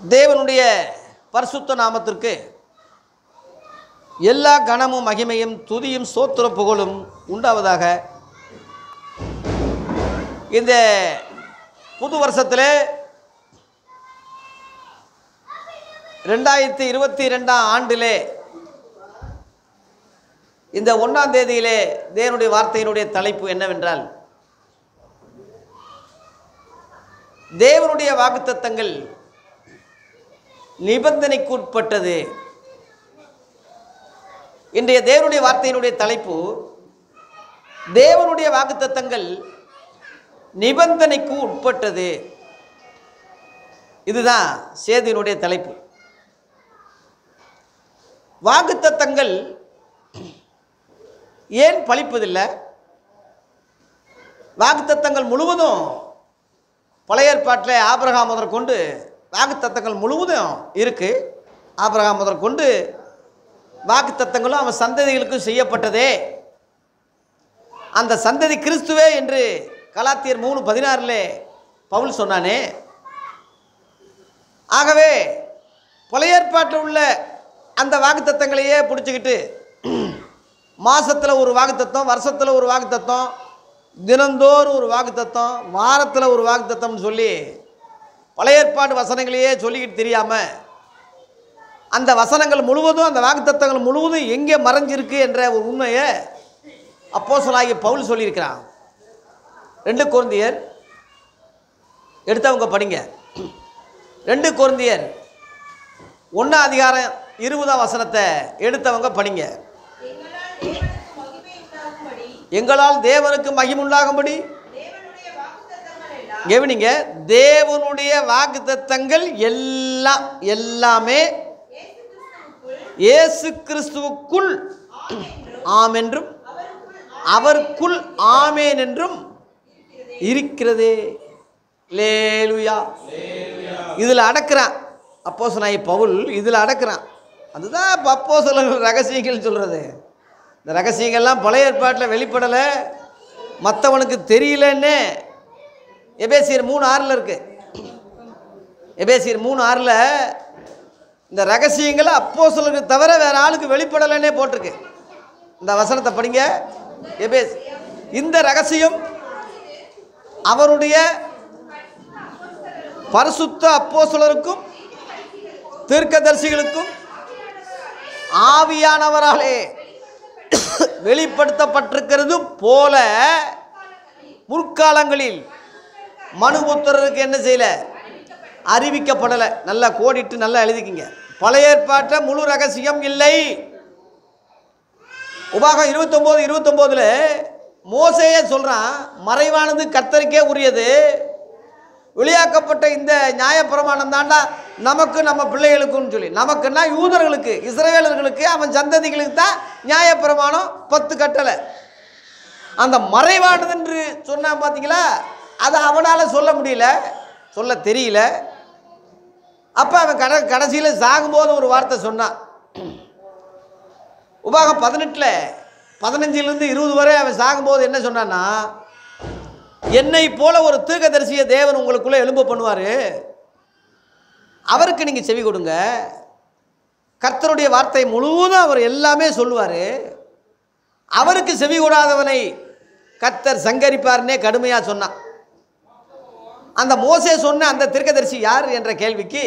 தேவனுடைய பரிசுத்த நாமத்திற்கு எல்லா கனமும் மகிமையும் துதியும் சோத்திர புகழும் உண்டாவதாக இந்த புது வருஷத்தில் ரெண்டாயிரத்தி இருபத்தி ரெண்டாம் ஆண்டிலே இந்த ஒன்றாம் தேதியிலே தேவனுடைய வார்த்தையினுடைய தலைப்பு என்னவென்றால் தேவனுடைய வாக்குத்தத்தங்கள் நிபந்தனைக்கு உட்பட்டது இன்றைய தேவனுடைய வார்த்தையினுடைய தலைப்பு தேவனுடைய வாக்குத்தத்தங்கள் நிபந்தனைக்கு உட்பட்டது இதுதான் சேதியினுடைய தலைப்பு வாக்குத்தத்தங்கள் ஏன் பலிப்பதில்லை வாக்குத்தத்தங்கள் முழுவதும் பழைய ஏற்பாட்டில் ஆபிரகாம் முதற்கொண்டு வாக்குத்தத்தங்கள் முழுவதும் இருக்குது ஆபிரகாம் முதற்கொண்டு வாக்குத்தத்தங்களும் அவன் சந்ததிகளுக்கும் செய்யப்பட்டதே அந்த சந்ததி கிறிஸ்துவே என்று கலாத்தியர் மூணு பதினாறில் பவுல் சொன்னானே ஆகவே பழைய ஏற்பாட்டில் உள்ள அந்த வாக்குத்தத்தங்களையே பிடிச்சிக்கிட்டு மாசத்துல ஒரு வாக்குத்தத்தம் வருஷத்தில் ஒரு வாக்குத்தத்தம் தினந்தோறும் ஒரு வாக்குத்தத்தம் வாரத்தில் ஒரு வாக்குத்தத்தம்னு சொல்லி பழைய ஏற்பாடு வசனங்களையே சொல்லிக்கிட்டு தெரியாமல் அந்த வசனங்கள் முழுவதும் அந்த வாக்குத்தத்தங்கள் முழுவதும் எங்கே மறைஞ்சிருக்கு என்ற ஒரு உண்மையை அப்போஸ்தலனாகிய பவுல் சொல்லியிருக்கிறான் ரெண்டு குருந்தியர் எடுத்தவங்க படிங்க ரெண்டு குருந்தியர் ஒன்றாம் அதிகாரம் இருபதாம் வசனத்தை எடுத்தவங்க படிங்க எங்களால் தேவனுக்கு மகிமை உண்டாகும்படி எங்களால் தேவனுக்கு மகிமுண்டாகும்படி தேவனுடைய வாக்குத்தத்தங்கள் எல்லாம் கவனிங்க தேவனுடைய வாக்குத்தத்தங்கள் எல்லாம் எல்லாமே இயேசு கிறிஸ்துவுக்குள் இயேசு கிறிஸ்துவுக்குள் ஆம் என்றும் அவருக்குள் அவருக்குள் ஆமேன் என்றும் இருக்கிறதே லேலுயா இதில் அடக்குறான் அப்போஸ் நான் பவுல் இதில் அடக்குறான் அதுதான் இப்போ அப்போ ரகசியங்கள் சொல்கிறது இந்த ரகசியங்கள்லாம் பழைய ஏற்பாட்டில் வெளிப்படலை மற்றவனுக்கு தெரியலன்னு எபேசியர் மூணு ஆறில் இருக்கு எபேசியர் மூணு ஆறில் இந்த ரகசியங்களை அப்போ தவிர வேற ஆளுக்கு வெளிப்படலைன்னே போட்டிருக்கு இந்த வசனத்தை படிங்க எபேஸ் இந்த ரகசியம் அவருடைய பரிசுத்த அப்போஸ்தலருக்கும் தீர்க்கதரிசிகளுக்கும் ஆவியானவராலே வெளிப்படுத்தப்பட்டிருக்கிறது போல முற்காலங்களில் மனுபுத்திரருக்கு என்ன செய்யல அறிவிக்கப்படலை நல்லா கோடிட்டு நல்லா எழுதிக்கிங்க பழைய ஏற்பாட்ட முழு ரகசியம் இல்லை உபாகம் இருபத்தொம்போது இருபத்தொம்போதில் மோசையே சொல்கிறான் மறைவானது கர்த்தருக்கே உரியது வெளியாக்கப்பட்ட இந்த நியாயப்பிரமாணம் தாண்டா நமக்கு நம்ம பிள்ளைகளுக்குன்னு சொல்லி நமக்குன்னா யூதர்களுக்கு இஸ்ரவேலர்களுக்கு அவன் சந்ததிகளுக்கு தான் நியாயப்பிரமாணம் பத்து கட்டளை அந்த மறைவானது என்று சொன்னான் பார்த்தீங்களா அதை அவனால் சொல்ல முடியல சொல்ல தெரியல அப்போ அவன் கட கடைசியில் சாகும்போது ஒரு வார்த்தை சொன்னான் உபாகம் பதினெட்டில் பதினஞ்சிலிருந்து இருபது வரை அவன் சாகும்போது என்ன சொன்னான்னா என்னை போல ஒரு தீர்க்கதரிசிய தேவன் உங்களுக்குள்ளே எழும்ப பண்ணுவார் அவருக்கு நீங்கள் செவி கொடுங்க கர்த்தருடைய வார்த்தை முழுவதும் அவர் எல்லாமே சொல்லுவார் அவருக்கு செவி கொடாதவனை கர்த்தர் சங்கரிப்பார்னே கடுமையாக சொன்னான் அந்த மோசே சொன்ன அந்த தீர்க்கதரிசி யார் என்ற கேள்விக்கு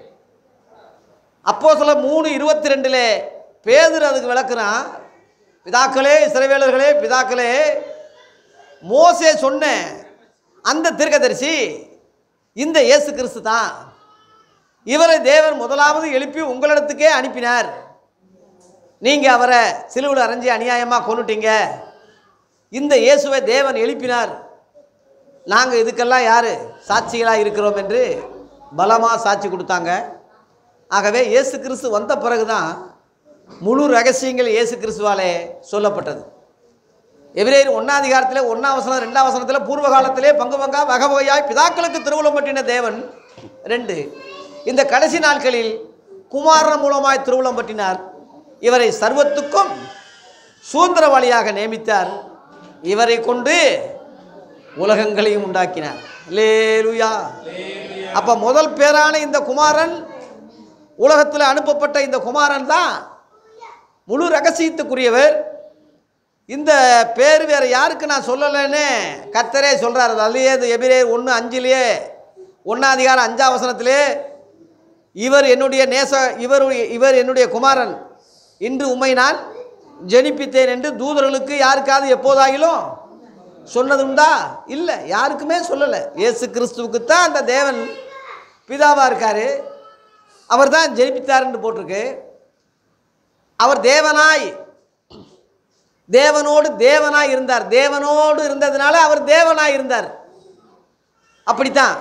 அப்போ சொல்ல மூணு இருபத்தி ரெண்டில் பேதர் அதுக்கு விளக்குறான் பிதாக்களே இஸ்ரவேலர்களே பிதாக்களே மோசே சொன்ன அந்த தீர்க்கதரிசி இந்த இயேசு கிறிஸ்து தான் இவரை தேவன் முதலாவது எழுப்பி உங்களிடத்துக்கே அனுப்பினார் நீங்கள் அவரை சிலுவில் அரைஞ்சி அநியாயமாக கொண்டுட்டீங்க இந்த இயேசுவை தேவன் எழுப்பினார் நாங்கள் இதுக்கெல்லாம் யார் சாட்சிகளாக இருக்கிறோம் என்று பலமாக சாட்சி கொடுத்தாங்க ஆகவே இயேசு கிறிஸ்து வந்த பிறகு தான் முழு ரகசியங்கள் இயேசு கிறிஸ்துவாலே சொல்லப்பட்டது எபிரேயர் ஒன்றாம் அதிகாரத்தில் ஒன்றாம் வசனம் ரெண்டாம் வசனத்தில் பூர்வ காலத்திலே பங்கு பங்கா வகை வகையாய் பிதாக்களுக்கு திருவுளம் பற்றின தேவன் ரெண்டு இந்த கடைசி நாட்களில் குமாரன் மூலமாய் திருவுளம் பற்றினார் இவரை சர்வத்துக்கும் சுதந்திரவாளியாக நியமித்தார் இவரை கொண்டு உலகங்களையும் உண்டாக்கினார் லேலுயா அப்போ முதல் பேரான இந்த குமாரன் உலகத்தில் அனுப்பப்பட்ட இந்த குமாரன் தான் முழு ரகசியத்துக்குரியவர் இந்த பேர் வேறு யாருக்கு நான் சொல்லலைன்னு கர்த்தரே சொல்கிறார் அதுலேயே இது எபிரே ஒன்று அஞ்சுலேயே ஒன்றாம் அதிகாரம் அஞ்சாம் வசனத்திலே இவர் என்னுடைய நேச இவர் இவர் என்னுடைய குமாரன் இன்று உம்மை நான் ஜெனிப்பித்தேன் என்று தூதர்களுக்கு யாருக்காவது எப்போதாகிலும் சொன்னதுண்டா இல்லை யாருக்குமே சொல்லலை இயேசு கிறிஸ்துவுக்கு தான் அந்த தேவன் பிதாவாக இருக்கார் அவர் தான் ஜெனிப்பித்தாருன்னு போட்டிருக்கு அவர் தேவனாய் தேவனோடு தேவனாய் இருந்தார் தேவனோடு இருந்ததுனால அவர் தேவனாய் இருந்தார் அப்படித்தான்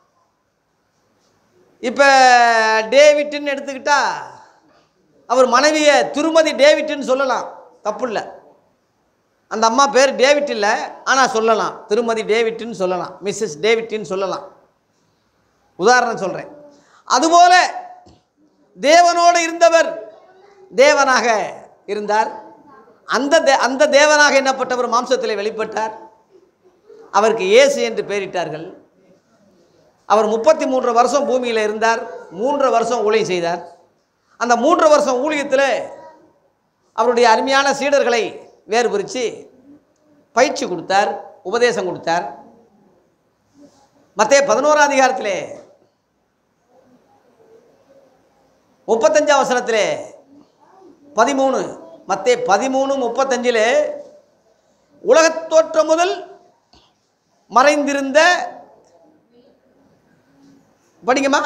இப்போ டேவிட்டுன்னு எடுத்துக்கிட்டா அவர் மனைவியை திருமதி டேவிட்டுன்னு சொல்லலாம் தப்பு இல்லை அந்த அம்மா பேர் டேவிட் இல்லை ஆனால் சொல்லலாம் திருமதி டேவிட்டுன்னு சொல்லலாம் மிஸ்ஸஸ் டேவிட்டுன்னு சொல்லலாம் உதாரணம் சொல்கிறேன் அதுபோல தேவனோடு இருந்தவர் தேவனாக இருந்தார் அந்த தே அந்த தேவனாக எண்ணப்பட்டவர் மாம்சத்திலே வெளிப்பட்டார் அவருக்கு இயேசு என்று பெயரிட்டார்கள் அவர் முப்பத்தி மூன்று வருஷம் பூமியில் இருந்தார் மூன்று வருஷம் ஊழியம் செய்தார் அந்த மூன்று வருஷம் ஊழியத்தில் அவருடைய அருமையான சீடர்களை வேறு பிரித்து பயிற்சி கொடுத்தார் உபதேசம் கொடுத்தார் மத்திய பதினோராம் அதிகாரத்திலே முப்பத்தஞ்சாம் வசனத்திலே பதிமூணு மத்திய பதிமூணு முப்பத்தஞ்சிலே உலகத் தோற்றம் முதல் மறைந்திருந்த படிங்கம்மா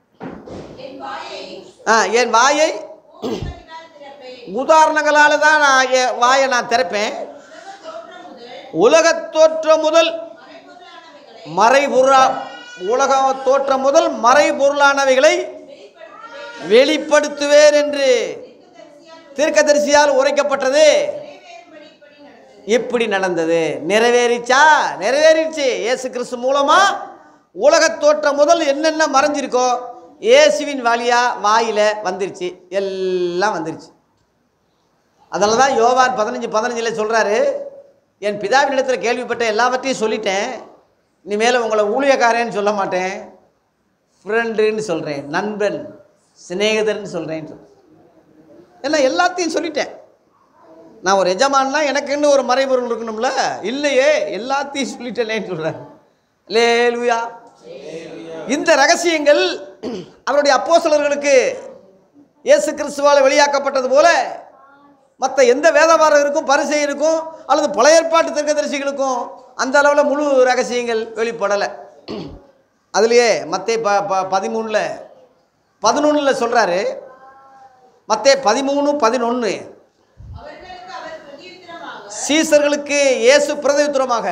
ஆ என் வாயை உதாரணங்களால் தான் நான் என் வாயை நான் திறப்பேன் உலகத் தோற்றம் முதல் மறைபொருளா உலக தோற்றம் முதல் மறைபொருளானவைகளை வெளிப்படுத்துவேன் என்று தீர்க்கதரிசியால் உரைக்கப்பட்டது இப்படி நடந்தது நிறைவேறிச்சா நிறைவேறிடுச்சு இயேசு கிறிஸ்து மூலமா உலகத் தோற்றம் முதல் என்னென்ன மறைஞ்சிருக்கோ இயேசுவின் வழியா வாயில வந்துருச்சு எல்லாம் வந்துருச்சு அதனால தான் யோவான் பதினஞ்சு பதினஞ்சில் சொல்கிறாரு என் பிதாவினிடத்தில் கேள்விப்பட்ட எல்லாவற்றையும் சொல்லிட்டேன் இனிமேல் உங்களை ஊழியக்காரன்னு சொல்ல மாட்டேன் ஃப்ரெண்டுன்னு சொல்கிறேன் நண்பன் சிநேகிதர்னு சொல்கிறேன் ஏன்னா எல்லாத்தையும் சொல்லிட்டேன் நான் ஒரு எஜமான்னா எனக்குன்னு ஒரு மறைபொருள் இருக்கணும்ல இல்லையே எல்லாத்தையும் சொல்லிட்டேனேன்னு சொல்கிறேன் லேலுயா இந்த ரகசியங்கள் அவருடைய அப்போஸ்தலர்களுக்கு இயேசு கிறிஸ்துவால் வெளியாக்கப்பட்டது போல மற்ற எந்த வேதவாரருக்கும் பரிசெயருக்கும் அல்லது பழைய ஏற்பாட்டு தீர்க்கதரிசிகளுக்கும் அந்த அளவில் முழு ரகசியங்கள் வெளிப்படலை அதுலேயே மத்தே ப ப பதிமூணில் பதினொன்றில் சொல்கிறாரு மத்தே பதிமூணு பதினொன்று அவர்களுக்கு அவர் பிரதியுத்தரமாக சீசர்களுக்கு இயேசு பிரதியுத்தரமாக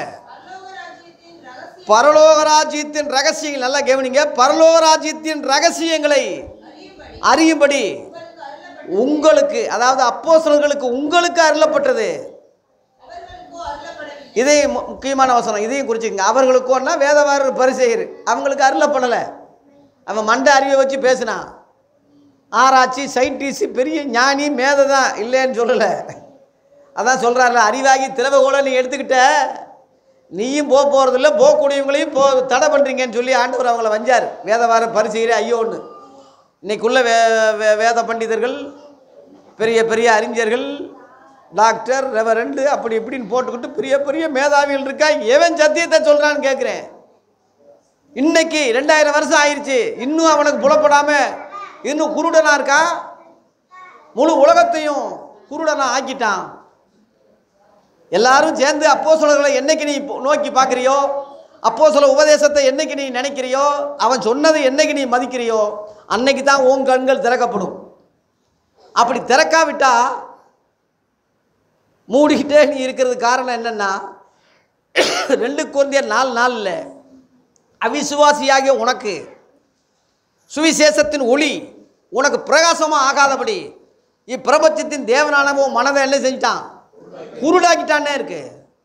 பரலோக ராஜ்யத்தின் பரலோக ராஜ்யத்தின் ரகசியத்தை ரகசியங்கள் நல்லா கவனிங்க பரலோக ராஜ்யத்தின் ரகசியங்களை அறியும்படி அறியும்படி உங்களுக்கு அருளப்பட்ட உங்களுக்கு அதாவது அப்போஸ்தலர்களுக்கு உங்களுக்கு அருளப்பட்டது அவர்களுக்கோ அருளப்படவில்லை இதையும் மு- முக்கியமான வசனம் இதையும் குறிச்சிக்கங்க அவர்களுக்கோன்னா வேதவாரர் பரிசெயர் அவங்களுக்கு அருளப்படலை அவன் மண்டை அறிவை வச்சு பேசினான் ஆராய்ச்சி சயின்டிஸ்ட் பெரிய ஞானி மேதை தான் இல்லைன்னு சொல்லலை அதான் சொல்கிறாருல அறிவாகி திறவுகோலை நீ எடுத்துக்கிட்ட நீயும் போக போகிறதில்ல போகக்கூடியவங்களையும் போ தடை பண்ணுறீங்கன்னு சொல்லி ஆண்டவர் அவங்கள வஞ்சார் வேதவார பரிசெயரே ஐயோன்னு இன்னைக்குள்ள வே வே- வேத பண்டிதர்கள் பெரிய பெரிய அறிஞர்கள் டாக்டர் ரெவரண்டு அப்படி இப்படின்னு போட்டுக்கிட்டு பெரிய பெரிய மேதாவிகள் இருக்கா எவன் சத்தியத்தை சொல்கிறான்னு கேட்குறேன் இன்னைக்கு ரெண்டாயிரம் வருஷம் ஆயிடுச்சு இன்னும் அவனுக்கு புலப்படாம இன்னும் குருடனா இருக்கா முழு உலகத்தையும் குருடனா ஆக்கிட்டான் எல்லாரும் சேர்ந்து அப்போ என்னைக்கு நீ போ- நோக்கி பார்க்குறியோ அப்போ உபதேசத்தை என்னைக்கு நீ நினைக்கிறியோ அவன் சொன்னதை என்னைக்கு நீ மதிக்கிறியோ அன்னைக்கு தான் உன் கண்கள் திறக்கப்படும் அப்படி திறக்காவிட்டா மூடிக்கிட்டே நீ இருக்கிறது காரணம் என்னன்னா ரெண்டு குழந்தைய நாலு நாளில் அவிசுவாசியாகிய உனக்கு சுவிசேஷத்தின் ஒளி உனக்கு பிரகாசமாக ஆகாதபடி இப்பிரபஞ்சத்தின் தேவனானவோ மனதை என்ன செஞ்சிட்டான் குருடாக்கிட்டானே இருக்கு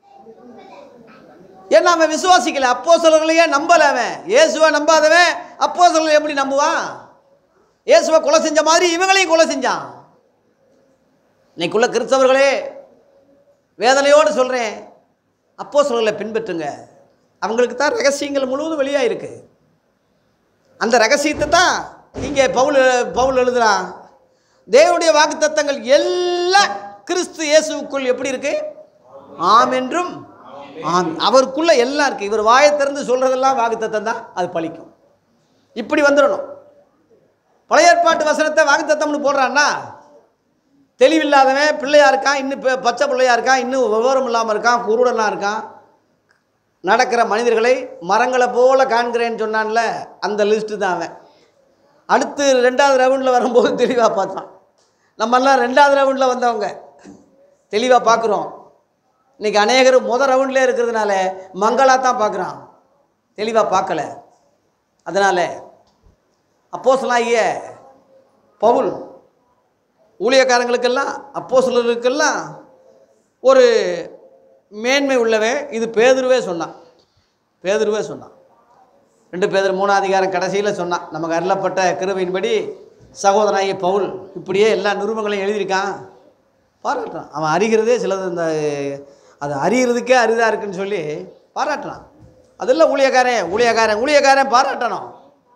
ஏன்னா அவன் விசுவாசிக்கல அப்போ சொல்லலையே நம்பல அவன் இயேசுவை நம்பாதவன் அப்போ எப்படி நம்புவான் இயேசுவை கொலை செஞ்ச மாதிரி இவங்களையும் கொலை செஞ்சான் இன்னைக்குள்ள கிறிஸ்தவர்களே வேதனையோடு சொல்கிறேன் அப்போ பின்பற்றுங்க அவங்களுக்கு தான் ரகசியங்கள் முழுவதும் வெளியாக இருக்கு அந்த ரகசியத்தை தான் இங்கே பவுல் பவுல் எழுதுறான் தேவனுடைய வாக்குத்தத்தங்கள் எல்லாம் கிறிஸ்து இயேசுவுக்குள் எப்படி இருக்கு ஆம் என்றும் ஆம் அவருக்குள்ள எல்லாம் இருக்கு இவர் வாயை திறந்து சொல்றதெல்லாம் வாக்குத்தத்தம் தான் அது பலிக்கும் இப்படி வந்துடணும் பழைய ஏற்பாட்டு வசனத்தை வாக்குத்தத்தம்னு போடுறான்னா தெளிவில்லாதவன் பிள்ளையா இருக்கான் இன்னும் பெ- பச்சை பிள்ளையா இருக்கான் இன்னும் விவரம் இல்லாமல் இருக்கான் குருடனாக இருக்கான் நடக்கிற மனிதர்களை மரங்களை போல காண்கிறேன்னு சொன்னான்ல அந்த லிஸ்ட்டு தான் அவன் அடுத்து ரெண்டாவது ரவுண்டில் வரும்போது தெளிவாக பார்த்தான் நம்மெல்லாம் ரெண்டாவது ரவுண்டில் வந்தவங்க தெளிவாக பார்க்குறோம் இன்னைக்கு அநேகர் முத ரவுண்ட்லேயே இருக்கிறதுனால மங்களாக தான் பார்க்குறான் தெளிவாக பார்க்கல அதனால் அப்போஸ்தலனாகிய பவுல் ஊழியக்காரங்களுக்கெல்லாம் அப்போஸ்தலர்களுக்கெல்லாம் ஒரு மேன்மை உள்ளவன் இது பேதுருவே சொன்னான் பேதுருவே சொன்னான் ரெண்டு பேதர் மூணாம் அதிகாரம் கடைசியில் சொன்னான் நமக்கு அருளப்பட்ட கிருபையின்படி சகோதராகிய பவுல் இப்படியே எல்லா நிருபங்களையும் எழுதியிருக்கான் பாராட்டுறான் அவன் அறிகிறதே சிலது இந்த அது அறிகிறதுக்கே அரிதாக இருக்குன்னு சொல்லி பாராட்டுறான் அதெல்லாம் ஊழியக்காரன் ஊழியக்காரன் ஊழியக்காரன் பாராட்டணும்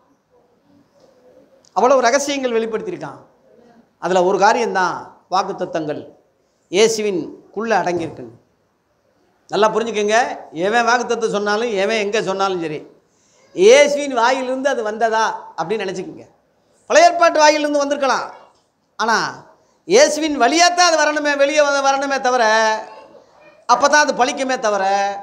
அவ்வளவு ரகசியங்கள் வெளிப்படுத்தியிருக்கான் அதில் ஒரு காரியம்தான் வாக்குத்தத்தங்கள் இயேசுவின் குள்ள அடங்கியிருக்குங்க நல்லா புரிஞ்சுக்கங்க எவன் வாக்குத்தத்தம் சொன்னாலும் எவன் எங்கே சொன்னாலும் சரி இயேசுவின் வாயிலிருந்து அது வந்ததா அப்படின்னு நினச்சிக்கோங்க பழைய ஏற்பாட்டு வாயிலிருந்து வந்திருக்கலாம் ஆனால் இயேசுவின் வழியாக தான் அது வரணுமே வெளியே வந்து வரணுமே தவிர அப்போ தான் அது பழிக்குமே தவிர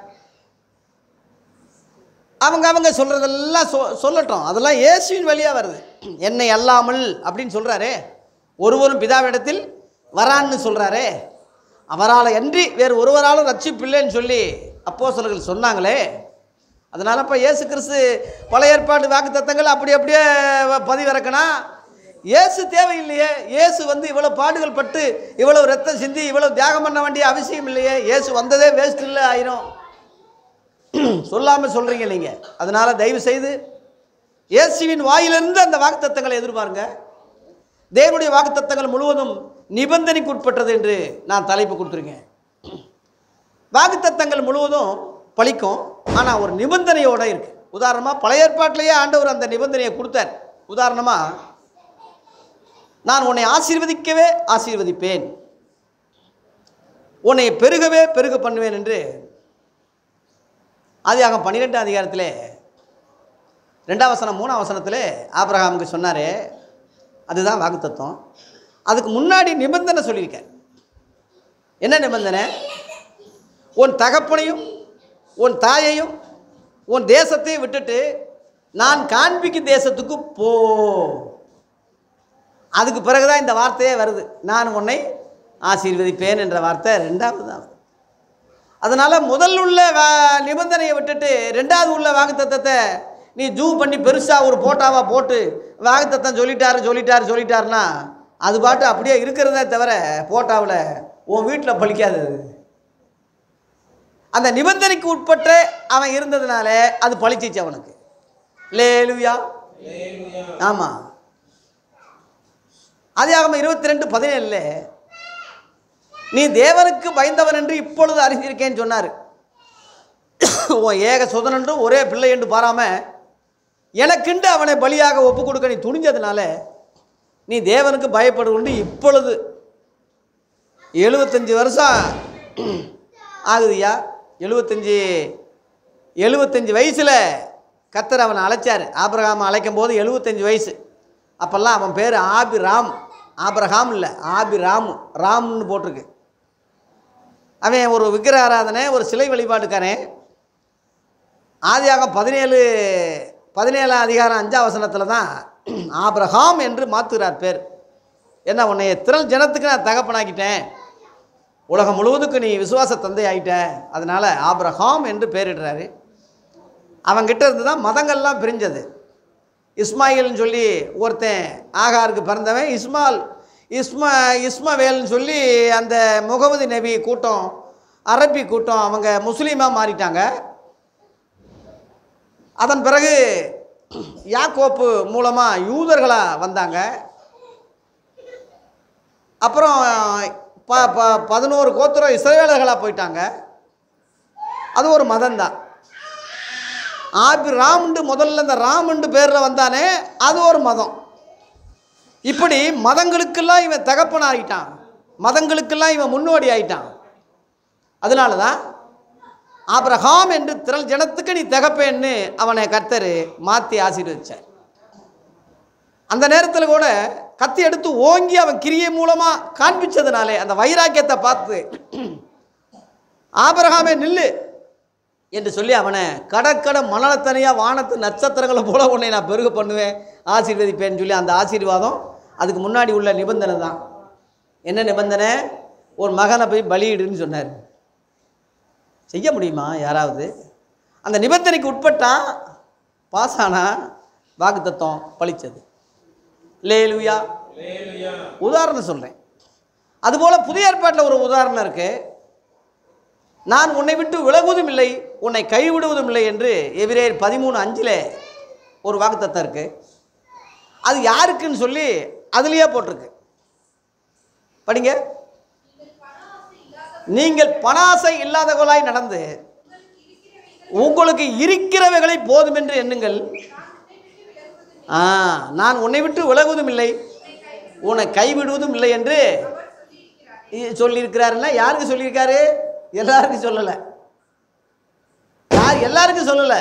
அவங்க அவங்க சொல்கிறதெல்லாம் சொ சொல்லட்டும் அதெல்லாம் இயேசுவின் வழியாக வருது என்னை அல்லாமல் அப்படின்னு சொல்கிறாரே ஒருவரும் பிதாவிடத்தில் வரான்னு சொல்கிறாரே அவரால் அன்றி வேறு ஒருவராலும் ரட்சிப்பில்லைன்னு சொல்லி அப்போஸ்தலர்கள் சொன்னாங்களே அதனால் இப்போ இயேசு கிறிஸ்து பழைய ஏற்பாடு வாக்குத்தத்தங்கள் அப்படி அப்படியே வ- பதிவிறக்கணும் இயேசு தேவையில்லையே இயேசு வந்து இவ்வளோ பாடுகள் பட்டு இவ்வளோ ரத்தம் சிந்தி இவ்வளோ தியாகம் பண்ண வேண்டிய அவசியம் இல்லையே இயேசு வந்ததே வேஸ்ட் இல்லை ஆயிரும் சொல்லாமல் சொல்கிறீங்க நீங்கள் அதனால் தயவு செய்து இயேசுவின் வாயிலிருந்து அந்த வாக்குத்தத்தங்களை எதிர்பாருங்க தேவனுடைய வாக்குத்தத்தங்கள் முழுவதும் நிபந்தனைக்கு உட்பட்டது என்று நான் தலைப்பு கொடுத்துருக்கேன் வாக்குத்தத்தங்கள் முழுவதும் பலிக்கும் ஆனால் ஒரு நிபந்தனையோடு இருக்கு உதாரணமாக பழைய ஏற்பாட்டிலேயே ஆண்டவர் அந்த நிபந்தனையை கொடுத்தார் உதாரணமாக நான் உன்னை ஆசீர்வதிக்கவே ஆசீர்வதிப்பேன் உன்னை பெருகவே பெருக பண்ணுவேன் என்று ஆதியாகம் பன்னிரெண்டாம் அதிகாரத்திலே ரெண்டாம் வசனம் மூணாம் வசனத்தில் ஆபிரகாமுக்கு சொன்னாரே அதுதான் வாக்குத்தத்தம் அதுக்கு முன்னாடி நிபந்தனை சொல்லியிருக்கார் என்ன நிபந்தனை உன் தகப்பனையும் உன் தாயையும் உன் தேசத்தையும் விட்டுட்டு நான் காண்பிக்கும் தேசத்துக்கு போ அதுக்கு பிறகுதான் இந்த வார்த்தையே வருது நான் உன்னை ஆசீர்வதிப்பேன் என்ற வார்த்தை ரெண்டாவது தான் வருது அதனால் முதல் உள்ள வா- நிபந்தனையை விட்டுட்டு ரெண்டாவது உள்ள வாக்குத்தத்தத்தை நீ ஜூ பண்ணி பெருசாக ஒரு போட்டாவா போட்டு வாக்குத்தத்தம் சொல்லிட்டாரு சொல்லிட்டாரு சொல்லிட்டாருன்னா அது பாட்டு அப்படியே இருக்கிறதே தவிர போட்டாவில் உன் வீட்டில் பலிக்காது அது. அந்த நிபந்தனைக்கு உட்பட்டு அவன் இருந்ததுனால அது பழிச்சிச்சு அவனுக்கு லேலுயா ஆமாம் ஆதியாகமம் இருபத்தி ரெண்டு பதினேழில் நீ தேவனுக்கு பயந்தவன் என்று இப்பொழுது அறிந்திருக்கேன்னு சொன்னார் உன் ஏக சுதன் என்று ஒரே பிள்ளை என்று பாராம எனக்குண்டு அவனை பலியாக ஒப்பு கொடுக்க நீ துணிஞ்சதுனால நீ தேவனுக்கு பயப்படுകൊണ്ട് இப்பொழுது எழுபத்தஞ்சி வருஷம் ஆகுதுயா எழுபத்தஞ்சி எழுபத்தஞ்சி வயசில் கத்தர் அவனை அழைச்சார் ஆபிரகாம் அழைக்கும் போது எழுபத்தஞ்சி வயசு அப்போல்லாம் அவன் பேர் ஆபி ராம் ஆபிரகாம் இல்லை ஆபி ராமு ராம்னு போட்டிருக்கு அவன் ஒரு விக்கிர ஆராதனை ஒரு சிலை வழிபாட்டுக்காரன் ஆதியாகம் பதினேழு பதினேழாம் அதிகாரம் அஞ்சாம் வசனத்தில் தான் ஆபிரகாம் என்று மாற்றுகிறார் பேர் என்ன உன்னை திரள் ஜனத்துக்கு நான் தகப்பனாக்கிட்டேன் உலகம் முழுவதுக்கு நீ விசுவாச தந்தை ஆகிட்ட அதனால் ஆபிரகாம் என்று பேரிடுறாரு அவன்கிட்ட இருந்து தான் மதங்கள்லாம் பிரிஞ்சது இஸ்மாயில்னு சொல்லி ஒருத்தன் ஆகாருக்கு பிறந்தவன் இஸ்மால் இஸ்மா இஸ்மவேல்னு சொல்லி அந்த முகமது நபி கூட்டம் அரபி கூட்டம் அவங்க முஸ்லீமாக மாறிட்டாங்க அதன் பிறகு யாக்கோப்பு மூலமாக யூதர்களாக வந்தாங்க அப்புறம் ப ப பதினோரு கோத்திரம் இஸ்ரவேலர்களாக போயிட்டாங்க அது ஒரு மதம்தான் ஆபி ராமுண்டு முதல்ல இந்த ராமுண்டு பேரில் வந்தானே அது ஒரு மதம் இப்படி மதங்களுக்கெல்லாம் இவன் தகப்பன் ஆகிட்டான் மதங்களுக்கெல்லாம் இவன் முன்னோடி ஆயிட்டான் அதனால தான் ஆபிரகாம் என்று திரள் ஜனத்துக்கு நீ தகப்பேன்னு அவனை கர்த்தர் மாற்றி ஆசீர்வதிச்சார் அந்த நேரத்தில் கூட கத்தி எடுத்து ஓங்கி அவன் கிரியை மூலமாக காண்பிச்சதுனாலே அந்த வைராக்கியத்தை பார்த்து ஆபிரகாமே நில்லு என்று சொல்லி அவனை கடற்கட மணலத்தனையாக வானத்து நட்சத்திரங்களை போல உன்னை நான் பெருக பண்ணுவேன் ஆசீர்வதிப்பேன்னு சொல்லி அந்த ஆசீர்வாதம் அதுக்கு முன்னாடி உள்ள நிபந்தனை தான் என்ன நிபந்தனை ஒரு மகனை போய் பலியிடுன்னு சொன்னார் செய்ய முடியுமா யாராவது அந்த நிபந்தனைக்கு உட்பட்டா பாஸ் ஆனா வாக்கு தத்துவம் பழிச்சது லேலுயா உதாரணம் சொல்கிறேன் அதுபோல் புதிய ஏற்பாட்டில் ஒரு உதாரணம் இருக்கு நான் உன்னை விட்டு விலகுவதும் இல்லை உன்னை கைவிடுவதும் இல்லை என்று எபிரேயர் பதிமூணு அஞ்சில் ஒரு வாக்குத்தத்தம் இருக்கு அது யாருக்குன்னு சொல்லி அதுலேயே போட்டிருக்கு படிங்க நீங்கள் பணாசை இல்லாதவர்களாய் நடந்து உங்களுக்கு இருக்கிறவைகளை போதும் என்று எண்ணுங்கள் ஆ நான் உன்னை விட்டு விலகுவதும் இல்லை உன்னை கைவிடுவதும் இல்லை என்று இ- சொல்லியிருக்கிறாருன்னா யாருக்கு சொல்லியிருக்காரு எல்லாருக்கும் சொல்லலை யார் எல்லாருக்கும் சொல்லலை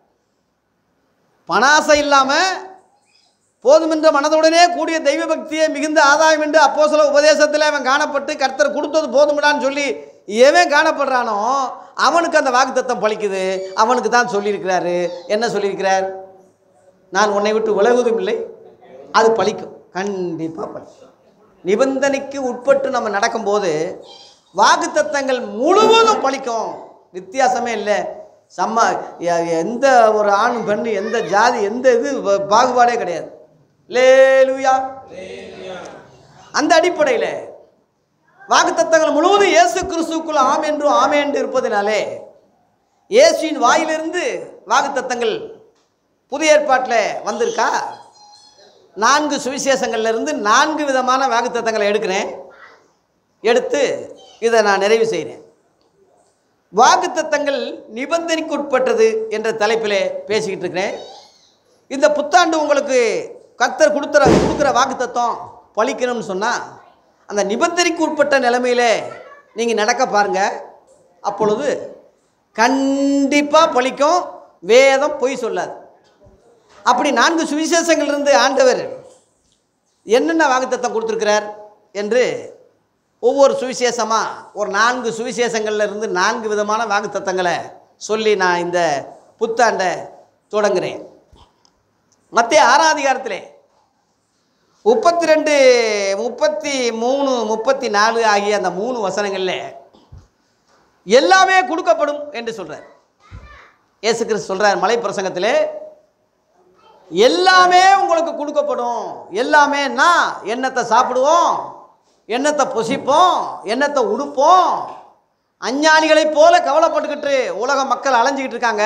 பணாசை இல்லாமல் போதுமென்ற மனதுடனே கூடிய தெய்வ பக்தியை மிகுந்த ஆதாயம் என்று அப்போ சில உபதேசத்தில் அவன் காணப்பட்டு கர்த்தர் கொடுத்தது போதுமிடான்னு சொல்லி எவன் காணப்படுறானோ அவனுக்கு அந்த வாக்குத்தத்தம் பலிக்குது அவனுக்கு தான் சொல்லியிருக்கிறாரு என்ன சொல்லியிருக்கிறார் நான் உன்னை விட்டு விலகுவதும் இல்லை அது பலிக்கும் கண்டிப்பாக பலிக்கும் நிபந்தனைக்கு உட்பட்டு நம்ம நடக்கும்போது வாக்குத்தத்தங்கள் முழுவதும் பலிக்கும் வித்தியாசமே இல்லை சம்ம எ- எந்த ஒரு ஆண் பெண் எந்த ஜாதி எந்த இது ப- பாகுபாடே கிடையாது லேலுயா அந்த அடிப்படையில் வாக்குத்தத்தங்கள் முழுவதும் இயேசு கிறிஸ்துக்குள் ஆம் என்றும் ஆமே என்று இருப்பதினாலே இயேசுவின் வாயிலிருந்து வாக்குத்தத்தங்கள் புதிய ஏற்பாட்டில் வந்திருக்கா நான்கு சுவிசேஷங்கள்ல இருந்து நான்கு விதமான வாக்குத்தத்தங்களை எடுக்கிறேன் எடுத்து இதை நான் நிறைவு செய்கிறேன் வாக்குத்தத்தங்கள் நிபந்தனைக்கு உட்பட்டது என்ற தலைப்பிலே பேசிக்கிட்டு இருக்கிறேன் இந்த புத்தாண்டு உங்களுக்கு கர்த்தர் கொடுத்துற கொடுக்குற வாக்குத்தத்தம் பழிக்கணும்னு சொன்னால் அந்த நிபந்தனைக்கு உட்பட்ட நிலைமையிலே நீங்கள் நடக்க பாருங்கள் அப்பொழுது கண்டிப்பாக பழிக்கும் வேதம் பொய் சொல்லாது அப்படி நான்கு சுவிசேஷங்கள் இருந்து ஆண்டவர் என்னென்ன வாக்குத்தத்தம் கொடுத்துருக்கிறார் என்று ஒவ்வொரு சுவிசேஷமாக ஒரு நான்கு சுவிசேஷங்கள்ல இருந்து நான்கு விதமான வாக்குத்தத்தங்களை சொல்லி நான் இந்த புத்தாண்டை தொடங்குறேன் மத்திய ஆறாம் அதிகாரத்திலே முப்பத்தி ரெண்டு முப்பத்தி மூணு முப்பத்தி நாலு ஆகிய அந்த மூணு வசனங்களில் எல்லாமே கொடுக்கப்படும் என்று சொல்கிறார் இயேசு கிறிஸ்து சொல்கிறார் மலை பிரசங்கத்திலே எல்லாமே உங்களுக்கு கொடுக்கப்படும் எல்லாமேன்னா எண்ணத்தை சாப்பிடுவோம் எண்ணத்தை புசிப்போம் எண்ணத்தை உடுப்போம் அஞ்ஞானிகளைப் போல கவலைப்பட்டுக்கிட்டு உலக மக்கள் அலைஞ்சிக்கிட்டு இருக்காங்க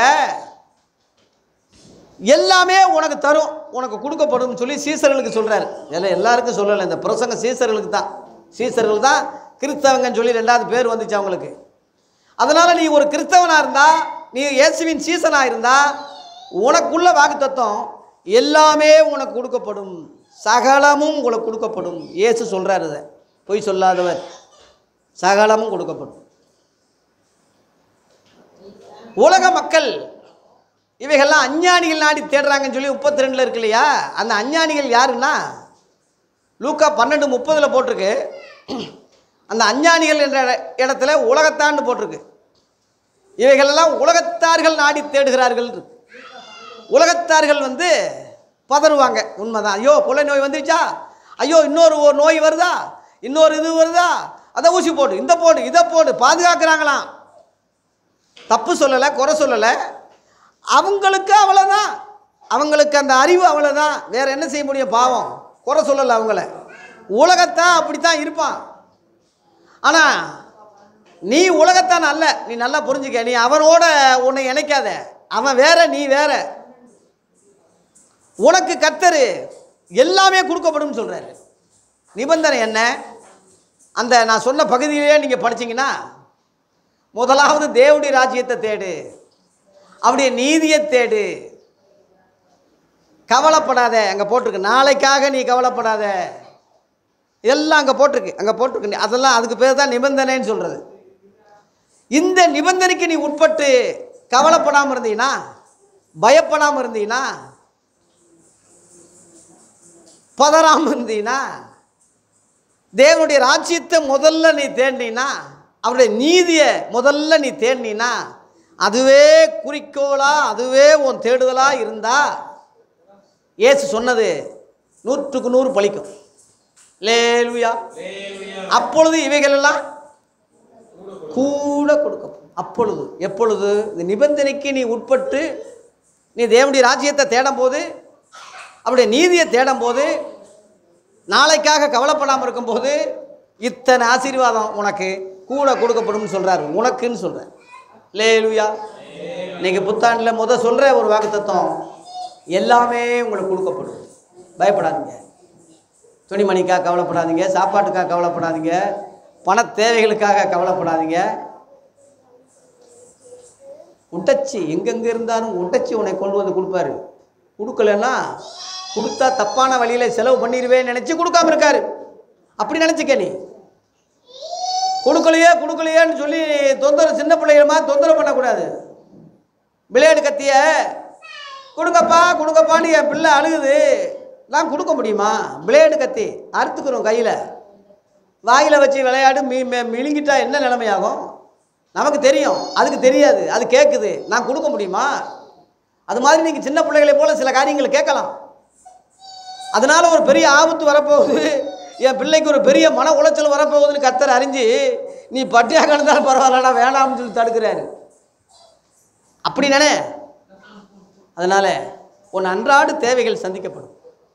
எல்லாமே உனக்கு தரும் உனக்கு கொடுக்கப்படும் சொல்லி சீசர்களுக்கு சொல்கிறார் எல்லாம் எல்லாருக்கும் சொல்லலை இந்த பிரசங்க சீசர்களுக்கு தான் சீசர்கள் தான் கிறிஸ்தவங்கன்னு சொல்லி ரெண்டாவது பேர் வந்துச்சு அவங்களுக்கு அதனால் நீ ஒரு கிறிஸ்தவனாக இருந்தா நீ இயேசுவின் சீசனாக இருந்தா உனக்குள்ள வாக்குத்தத்தம் எல்லாமே உனக்கு கொடுக்கப்படும் சகலமும் உனக்கு கொடுக்கப்படும் இயேசு சொல்கிறார் இதை பொய் சொல்லாதவர் சகலமும் கொடுக்கப்படும் உலக மக்கள் இவைகள்லாம் அஞ்ஞானிகள் நாடி தேடுறாங்கன்னு சொல்லி முப்பத்தி ரெண்டில் இருக்கு இல்லையா அந்த அஞ்ஞானிகள் யாருன்னா லூக்கா பன்னெண்டு முப்பதில் போட்டிருக்கு அந்த அஞ்ஞானிகள் என்ற இட- இடத்துல உலகத்தாண்டு போட்டிருக்கு இவைகளெல்லாம் உலகத்தார்கள் நாடி தேடுகிறார்கள் இருக்கு. உலகத்தார்கள் வந்து பதறுவாங்க உண்மைதான் ஐயோ கொள்ளை நோய் வந்துருச்சா ஐயோ இன்னொரு ஒரு நோய் வருதா இன்னொரு இது வருதா அதை ஊசி போடு இந்த போடு இதை போடு பாதுகாக்கிறாங்களாம் தப்பு சொல்லலை குறை சொல்லலை அவங்களுக்கு அவ்வளோதான் அவங்களுக்கு அந்த அறிவு அவ்வளோதான் வேற என்ன செய்ய முடியும் பாவம் குறை சொல்லலை அவங்கள உலகத்தான் அப்படித்தான் இருப்பான் ஆனால் நீ உலகத்தான் அல்ல நீ நல்லா புரிஞ்சுக்க நீ அவனோட உன்னை இணைக்காத அவன் வேற நீ வேற உனக்கு கர்த்தர் எல்லாமே கொடுக்கப்படும் சொல்கிறாரு நிபந்தனை என்ன அந்த நான் சொன்ன பகுதியிலே நீங்கள் படிச்சீங்கன்னா முதலாவது தேவனுடைய ராஜ்யத்தை தேடு அவருடைய நீதியை தேடு கவலைப்படாத அங்கே போட்டிருக்கு நாளைக்காக நீ கவலைப்படாத எல்லாம் அங்கே போட்டிருக்கு அங்கே போட்டிருக்கு அதெல்லாம் அதுக்கு பேர் தான் நிபந்தனைன்னு சொல்கிறது இந்த நிபந்தனைக்கு நீ உட்பட்டு கவலைப்படாமல் இருந்தீங்கன்னா பயப்படாமல் இருந்தீங்கன்னா பதறாமல் இருந்தீங்கன்னா தேவனுடைய ராஜ்யத்தை முதல்ல நீ தேடினா அவருடைய நீதியை முதல்ல நீ தேடினா அதுவே குறிக்கோளா அதுவே உன் தேடுதலா இருந்தா இயேசு சொன்னது நூற்றுக்கு நூறு பலிக்கும் லேலுயா அப்பொழுது இவைகளெல்லாம் கூட கொடுக்கப்படும் அப்பொழுது எப்பொழுது இந்த நிபந்தனைக்கு நீ உட்பட்டு நீ தேவனுடைய ராஜ்யத்தை தேடும் போது அவருடைய நீதியை தேடும் போது நாளைக்காக கவலைப்படாமல் இருக்கும்போது இத்தனை ஆசீர்வாதம் உனக்கு கூட கொடுக்கப்படும்னு சொல்கிறார் உனக்குன்னு சொல்கிறார் லேலுயா நீங்கள் புத்தாண்டில் முத சொல்கிற ஒரு வாக்குத்தத்தம் எல்லாமே உங்களுக்கு கொடுக்கப்படும் பயப்படாதீங்க துணிமணிக்காக கவலைப்படாதீங்க சாப்பாட்டுக்காக கவலைப்படாதீங்க பண தேவைகளுக்காக கவலைப்படாதீங்க உட்டச்சி எங்கெங்கே இருந்தாலும் உட்டச்சி உன்னை கொண்டு வந்து கொடுப்பாரு கொடுக்கலன்னா கொடுத்தா தப்பான வழியில் செலவு பண்ணிடுவேன்னு நினச்சி கொடுக்காம இருக்காரு அப்படி நினச்சிக்க நீ கொடுக்கலையே கொடுக்கலையேன்னு சொல்லி தொந்தரவு சின்ன பிள்ளைகள் மாதிரி தொந்தரவு பண்ணக்கூடாது பிளேடு கத்திய கொடுங்கப்பா கொடுங்கப்பான்னு என் பிள்ளை அழுகுது நான் கொடுக்க முடியுமா பிளேடு கத்தி அறுத்துக்கிறோம் கையில் வாயில் வச்சு விளையாடு மீ மீ- மிழுங்கிட்டா என்ன நிலைமையாகும் நமக்கு தெரியும் அதுக்கு தெரியாது அது கேட்குது நான் கொடுக்க முடியுமா அது மாதிரி நீங்கள் சின்ன பிள்ளைகளை போல சில காரியங்களை கேட்கலாம் அதனால ஒரு பெரிய ஆபத்து வரப்போகுது என் பிள்ளைக்கு ஒரு பெரிய மன உளைச்சல் வரப்போகுதுன்னு கத்தர் அறிஞ்சு நீ பட்டியாக கிடந்தாலும் பரவாயில்லடா வேணாம்னு சொல்லி தடுக்கிறாரு அப்படி நினை அதனால் உன் அன்றாட தேவைகள் சந்திக்கப்படும்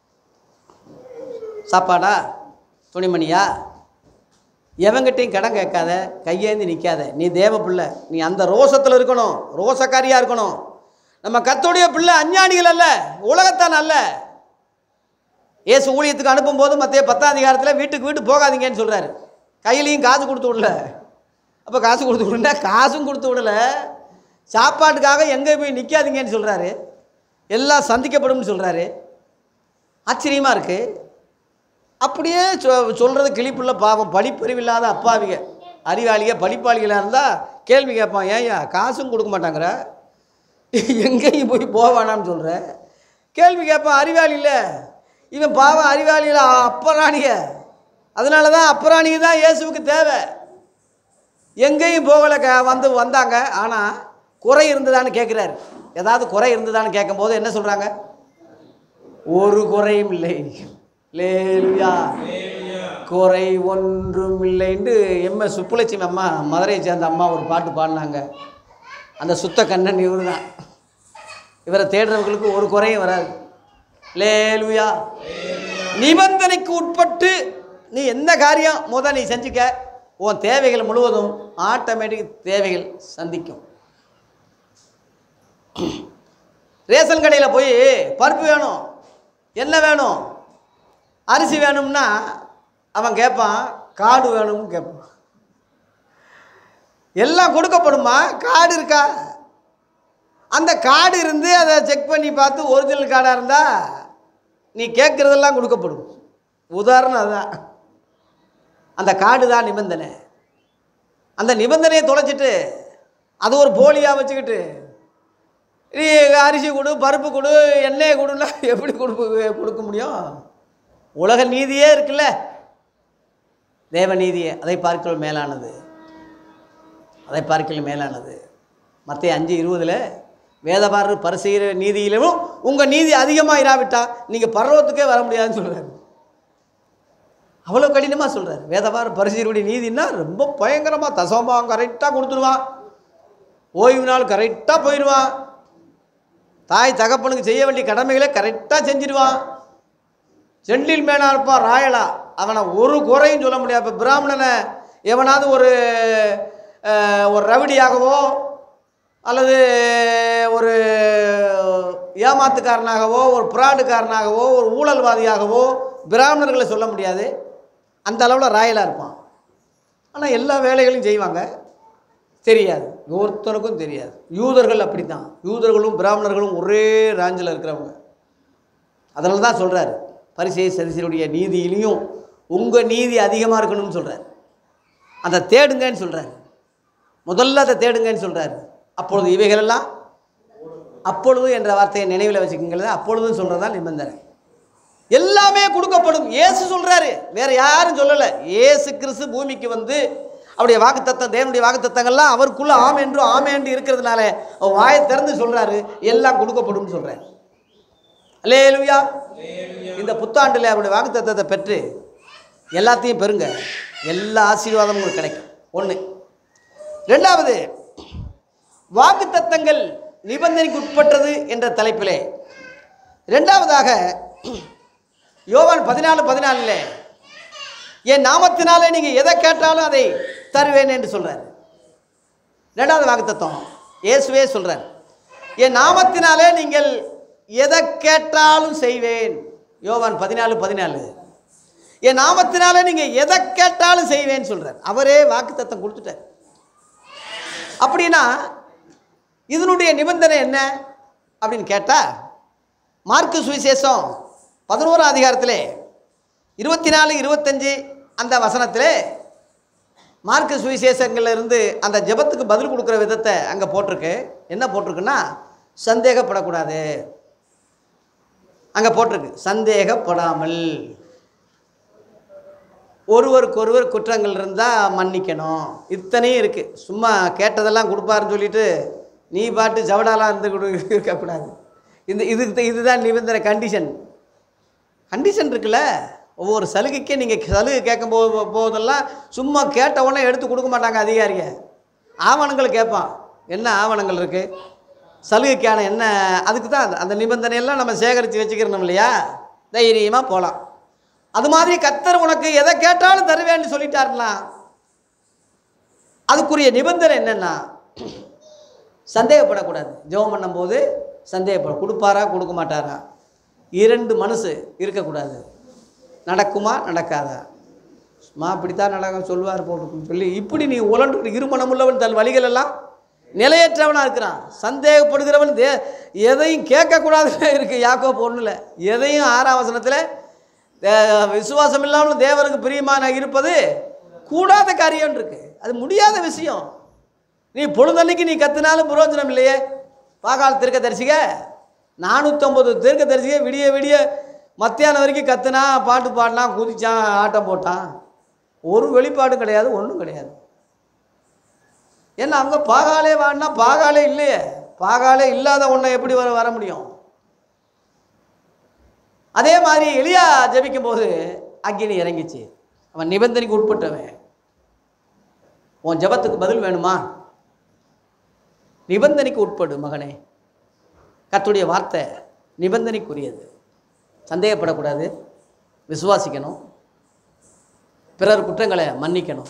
சாப்பாடா துணிமணியா எவங்கிட்டையும் கடன் கேட்காத கையேந்தி நிற்காத நீ தேவ பிள்ளை நீ அந்த ரோசத்தில் இருக்கணும் ரோசக்காரியாக இருக்கணும் நம்ம கத்தோடைய பிள்ளை அஞ்ஞானிகள் அல்ல உலகத்தான் அல்ல இயேசு ஊழியத்துக்கு அனுப்பும்போது மத்திய பத்தாம் அதிகாரத்தில் வீட்டுக்கு வீட்டு போகாதீங்கன்னு சொல்கிறாரு கையிலையும் காசு கொடுத்து விடல அப்போ காசு கொடுத்து விடல காசும் கொடுத்து விடல சாப்பாட்டுக்காக எங்கே போய் நிற்காதீங்கன்னு சொல்கிறாரு எல்லாம் சந்திக்கப்படும்னு சொல்கிறாரு ஆச்சரியமாக இருக்குது அப்படியே சொ சொல்கிறது கிளிப்புள்ள பாவம் படிப்பறிவில்லாத அப்பாவிக அறிவாளிக படிப்பாளிகளாக இருந்தால் கேள்வி கேட்பான் ஏன்யா காசும் கொடுக்க மாட்டாங்கிற எங்கேயும் போய் போவானான்னு சொல்கிற கேள்வி கேட்பான் அறிவாளி இல்லை இவன் பாவம் அறிவாளியில் அப்பராணிக அதனால தான் அப்பராணிக தான் இயேசுவுக்கு தேவை எங்கேயும் போகலை க வந்து வந்தாங்க ஆனால் குறை இருந்ததான்னு கேட்குறாரு ஏதாவது குறை இருந்ததான்னு கேட்கும்போது என்ன சொல்கிறாங்க ஒரு குறையும் இல்லை லேலுயா குறை ஒன்றும் இல்லைன்னு எம்எஸ் சுப்புலட்சுமி அம்மா மதுரையை சேர்ந்த அம்மா ஒரு பாட்டு பாடினாங்க அந்த சுத்த கண்ணன் இவர் தான் இவரை தேடுறவங்களுக்கு ஒரு குறையும் வராது லேலுயா நிபந்தனைக்கு உட்பட்டு நீ எந்த காரியம் முத நீ செஞ்சுக்க உன் தேவைகள் முழுவதும் ஆட்டோமேட்டிக் தேவைகள் சந்திக்கும் ரேஷன் கடையில் போய் பருப்பு வேணும் என்ன வேணும் அரிசி வேணும்னா அவன் கேட்பான் கார்டு வேணும்னு கேட்பான் எல்லாம் கொடுக்கப்படுமா கார்டு இருக்கா அந்த கார்டு இருந்து அதை செக் பண்ணி பார்த்து ஒரிஜினல் கார்டாக இருந்தால் நீ கேட்குறதெல்லாம் கொடுக்கப்படும் உதாரணம் அதுதான் அந்த கார்டு தான் நிபந்தனை அந்த நிபந்தனையை தொலைச்சிட்டு அது ஒரு போலியாக வச்சுக்கிட்டு நீ அரிசி கொடு பருப்பு கொடு எண்ணெயை கொடுன்னா எப்படி கொடுப்பு கொடுக்க முடியும் உலக நீதியே இருக்குல்ல தேவ நீதி அதை பார்க்கல் மேலானது அதை பார்க்கல் மேலானது மற்ற அஞ்சு இருபதில் வேதபாரர் பரிசெய்கிற நீதியிலும் உங்கள் நீதி அதிகமாக இராவிட்டா நீங்கள் பர்வத்துக்கே வர முடியாதுன்னு சொல்கிறார் அவ்வளோ கடினமாக சொல்கிறார் வேதபாரர் பரிசெய்யருடைய நீதினா ரொம்ப பயங்கரமாக தசமாக கரெக்டாக கொடுத்துடுவான் ஓய்வு நாள் கரெக்டாக போயிடுவான் தாய் தகப்பனுக்கு செய்ய வேண்டிய கடமைகளை கரெக்டாக செஞ்சிடுவான் செண்டில் மேனா இருப்பான் ராயலா அவனை ஒரு குறையும் சொல்ல முடியாது இப்போ பிராமணனை எவனாவது ஒரு அஹ், ஒரு ரவுடியாகவோ அல்லது ஒரு ஏமாத்துக்காரனாகவோ ஒரு புராடுக்காரனாகவோ ஒரு ஊழல்வாதியாகவோ பிராமணர்களை சொல்ல முடியாது அந்த அளவில் ராயலாக இருப்பான் ஆனால் எல்லா வேலைகளையும் செய்வாங்க தெரியாது ஒருத்தனுக்கும் தெரியாது யூதர்கள் அப்படி தான் யூதர்களும் பிராமணர்களும் ஒரே ராஞ்சில் இருக்கிறவங்க அதனால தான் சொல்கிறார் பரிசை சரிசருடைய நீதியிலையும் உங்கள் நீதி அதிகமாக இருக்கணும்னு சொல்கிறார் அதை தேடுங்கன்னு சொல்கிறார் முதல்ல அதை தேடுங்கன்னு சொல்கிறார் அப்பொழுது இவைகளெல்லாம் அப்பொழுது என்ற வார்த்தையை நினைவில் வச்சுக்கோங்களேன் அப்பொழுதுன்னு சொல்கிறது தான் நிபந்தனை எல்லாமே கொடுக்கப்படும் இயேசு சொல்கிறாரு வேற யாரும் சொல்லலை இயேசு கிறிஸ்து பூமிக்கு வந்து அவருடைய வாக்குத்தத்தம் தேவனுடைய வாக்குத்தத்தங்கள்லாம் அவருக்குள்ள ஆம் என்று ஆமே என்று இருக்கிறதுனால அவர் வாயை திறந்து சொல்கிறாரு எல்லாம் கொடுக்கப்படும் சொல்கிறார் அல்லேலுயா இந்த புத்தாண்டில் அவருடைய வாக்குத்தத்தத்தை பெற்று எல்லாத்தையும் பெறுங்க எல்லா ஆசீர்வாதமும் உங்களுக்கு கிடைக்கும் ஒன்று ரெண்டாவது வாக்குத்தத்தங்கள் நிபந்தனைக்கு உட்பட்டது என்ற தலைப்பிலே ரெண்டாவதாக யோவான் பதினாலு பதினாலில் என் நாமத்தினாலே நீங்கள் எதை கேட்டாலும் அதை தருவேன் என்று சொல்கிறார் ரெண்டாவது வாக்குத்தத்தம் இயேசுவே சொல்கிறார் என் நாமத்தினாலே நீங்கள் எதை கேட்டாலும் செய்வேன் யோவான் பதினாலு பதினாலு என் நாமத்தினாலே நீங்கள் எதை கேட்டாலும் செய்வேன்னு சொல்கிறார் அவரே வாக்குத்தத்தம் கொடுத்துட்டார் அப்படின்னா இதனுடைய நிபந்தனை என்ன அப்படின்னு கேட்டால் மார்க்கு சுவிசேஷம் பதினோராம் அதிகாரத்திலே இருபத்தி நாலு இருபத்தஞ்சு அந்த வசனத்திலே மார்க்கு சுவிசேஷங்கள்ல இருந்து அந்த ஜெபத்துக்கு பதில் கொடுக்குற விதத்தை அங்கே போட்டிருக்கு என்ன போட்டிருக்குன்னா சந்தேகப்படக்கூடாது அங்கே போட்டிருக்கு சந்தேகப்படாமல் ஒருவருக்கொருவர் குற்றங்கள் இருந்தால் மன்னிக்கணும் இத்தனையும் இருக்குது சும்மா கேட்டதெல்லாம் கொடுப்பாருன்னு சொல்லிட்டு நீ பாட்டு ஜவடாலாம் இருந்து கொடு இருக்கக்கூடாது இந்த இதுக்கு இதுதான் நிபந்தனை கண்டிஷன் கண்டிஷன் இருக்குல்ல ஒவ்வொரு சலுகைக்கே நீங்கள் சலுகை கேட்கும் போ போதெல்லாம் சும்மா கேட்ட உடனே எடுத்து கொடுக்க மாட்டாங்க அதிகாரிங்க ஆவணங்கள் கேட்பான் என்ன ஆவணங்கள் இருக்குது சலுகைக்கான என்ன அதுக்கு தான் அந்த- அந்த நிபந்தனையெல்லாம் நம்ம சேகரித்து வச்சுக்கிறணும் இல்லையா தைரியமாக போகலாம் அது மாதிரி கத்தர் உனக்கு எதை கேட்டாலும் தருவேன்னு சொல்லிட்டாருன்னா அதுக்குரிய நிபந்தனை என்னென்னா சந்தேகப்படக்கூடாது ஜெபம் பண்ணும்போது சந்தேகப்பட கொடுப்பாரா கொடுக்க மாட்டாரா இரண்டு மனசு இருக்கக்கூடாது நடக்குமா நடக்காதா சும்மா இப்படித்தான் நடக்கும் சொல்லுவார் போட்டு சொல்லி இப்படி நீ உலண்டு இருமணம் உள்ளவன் தன் வழிகள் எல்லாம் நிலையற்றவனாக இருக்கிறான் சந்தேகப்படுகிறவன் தே எதையும் கேட்கக்கூடாதுன்னு இருக்குது யாக்கோ பொண்ணுல எதையும் ஆறாம் வசனத்தில் தே- விசுவாசம் இல்லாமல் தேவனுக்கு பிரியமான இருப்பது கூடாத காரியம் இருக்கு அது முடியாத விஷயம் நீ பொழுதன்னைக்கு நீ கத்துனாலும் பிரயோஜனம் இல்லையே பாகால் திருக்க தரிசிக்க நானூற்றம்பது திருக்க தரிசிக்க விடிய விடிய மத்தியானம் வரைக்கும் கத்துனா பாட்டு பாடினான் குதிச்சான் ஆட்டம் போட்டான் ஒரு வெளிப்பாடும் கிடையாது ஒன்றும் கிடையாது ஏன்னா அங்கே பாகாலே வாடினா பாகாலே இல்லையே பாகாலே இல்லாத ஒன்றை எப்படி வர வர முடியும் அதே மாதிரி எலியா ஜெபிக்கும் போது அக்கினி இறங்கிச்சு அவன் நிபந்தனைக்கு உட்பட்டவன் உன் ஜெபத்துக்கு பதில் வேணுமா நிபந்தனைக்கு உட்படு மகனே கர்த்தருடைய வார்த்தை நிபந்தனைக்குரியது சந்தேகப்படக்கூடாது விசுவாசிக்கணும் பிறர் குற்றங்களை மன்னிக்கணும்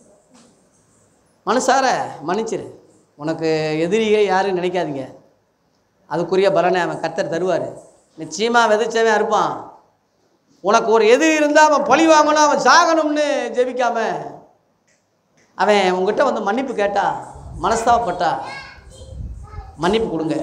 மனசார மன்னிச்சிரு உனக்கு எதிரியை யாரும் நினைக்காதீங்க அதுக்குரிய பலனை அவன் கர்த்தர் தருவார் நிச்சயமாக விதைச்சவன் இருப்பான் உனக்கு ஒரு எதிரி இருந்தால் அவன் பழி வாங்கணும் அவன் சாகணும்னு ஜெபிக்காம அவன் உங்ககிட்ட வந்து மன்னிப்பு கேட்டா மனஸ்தாபப்பட்டா மன்னிப்பு கொடுங்க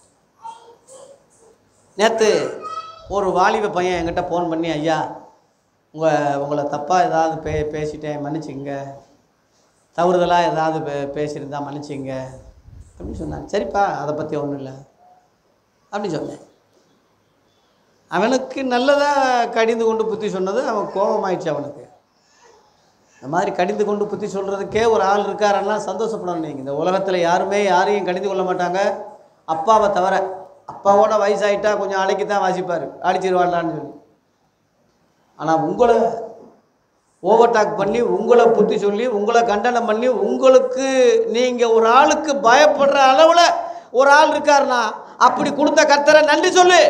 நேற்று ஒரு வாலிப பையன் என்கிட்ட ஃபோன் பண்ணி ஐயா உங்கள் உங்களை தப்பாக ஏதாவது பே பேசிட்டேன் மன்னிச்சுங்க தவறுதலாக ஏதாவது பே பேசியிருந்தா மன்னிச்சுங்க அப்படின்னு சொன்னான் சரிப்பா அதை பற்றி ஒன்றும் இல்லை அப்படின்னு சொன்னேன் அவனுக்கு நல்லதாக கடிந்து கொண்டு புத்தி சொன்னது அவன் கோபமாயிடுச்சு அவனுக்கு இந்த மாதிரி கடிந்து கொண்டு புத்தி சொல்கிறதுக்கே ஒரு ஆள் இருக்காருன்னா சந்தோஷப்படணும் நீங்கள் இந்த உலகத்தில் யாருமே யாரையும் கடிந்து கொள்ள மாட்டாங்க அப்பாவை தவிர அப்பாவோட வயசாயிட்டா கொஞ்சம் அழைக்கி தான் வாசிப்பார் அடிச்சிருவான்லான்னு சொல்லி ஆனால் உங்களை ஓவர்டாக் பண்ணி உங்களை புத்தி சொல்லி உங்களை கண்டனம் பண்ணி உங்களுக்கு நீங்கள் ஒரு ஆளுக்கு பயப்படுற அளவில் ஒரு ஆள் இருக்காருன்னா அப்படி கொடுத்த கர்த்தரை நன்றி சொல்லு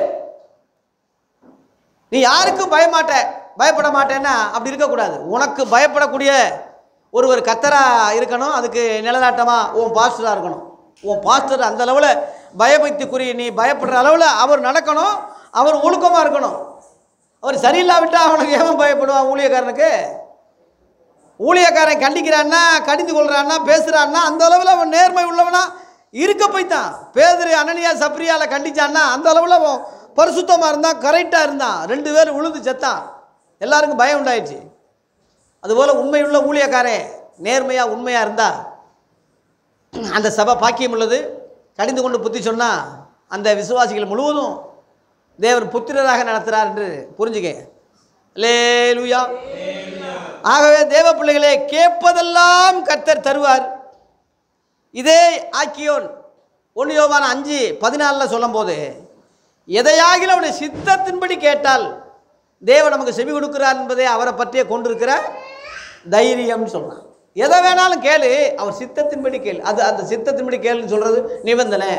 நீ யாருக்கும் பயமாட்ட பயப்பட மாட்டேன்னா அப்படி இருக்கக்கூடாது உனக்கு பயப்படக்கூடிய ஒருவர் கத்தரா இருக்கணும் அதுக்கு நிலநாட்டமாக உன் பாஸ்டராக இருக்கணும் உன் பாஸ்டர் அந்த அளவில் பயபக்திக்குரிய நீ பயப்படுற அளவில் அவர் நடக்கணும் அவர் ஒழுக்கமாக இருக்கணும் அவர் சரியில்லாவிட்டால் அவனுக்கு ஏன் பயப்படுவான் ஊழியக்காரனுக்கு ஊழியக்காரன் கண்டிக்கிறான்னா கடிந்து கொள்றான்னா பேசுகிறான்னா அந்த அளவில் அவன் நேர்மை உள்ளவனா இருக்க போய்த்தான் பேதரு அனனியா சப்ரியால கண்டிச்சான்னா அந்த அளவில் அவன் பரிசுத்தமாக இருந்தான் கரெக்டாக இருந்தான் ரெண்டு பேரும் உழுது செத்தான் எல்லாருக்கும் பயம் உண்டாயிடுச்சு அதுபோல் உண்மையுள்ள ஊழியக்காரன் நேர்மையாக உண்மையாக இருந்தா அந்த சபை பாக்கியம் உள்ளது கடிந்து கொண்டு புத்தி சொன்னால் அந்த விசுவாசிகள் முழுவதும் தேவர் புத்திரராக நடத்துகிறார் என்று புரிஞ்சுக்க லேலுயா ஆகவே தேவ பிள்ளைகளே கேட்பதெல்லாம் கர்த்தர் தருவார் இதே ஆக்கியோன் ஒன்று யோவான அஞ்சு பதினாலில் சொல்லும்போது எதையாகிலும் அவருடைய சித்தத்தின்படி கேட்டால் தேவன் நமக்கு செவி கொடுக்கிறார் என்பதை அவரை பற்றியே கொண்டிருக்கிற தைரியம்னு சொல்கிறான் எதை வேணாலும் கேளு அவர் சித்தத்தின்படி கேளு அது அந்த சித்தத்தின்படி கேளுன்னு சொல்கிறது நிபந்தனை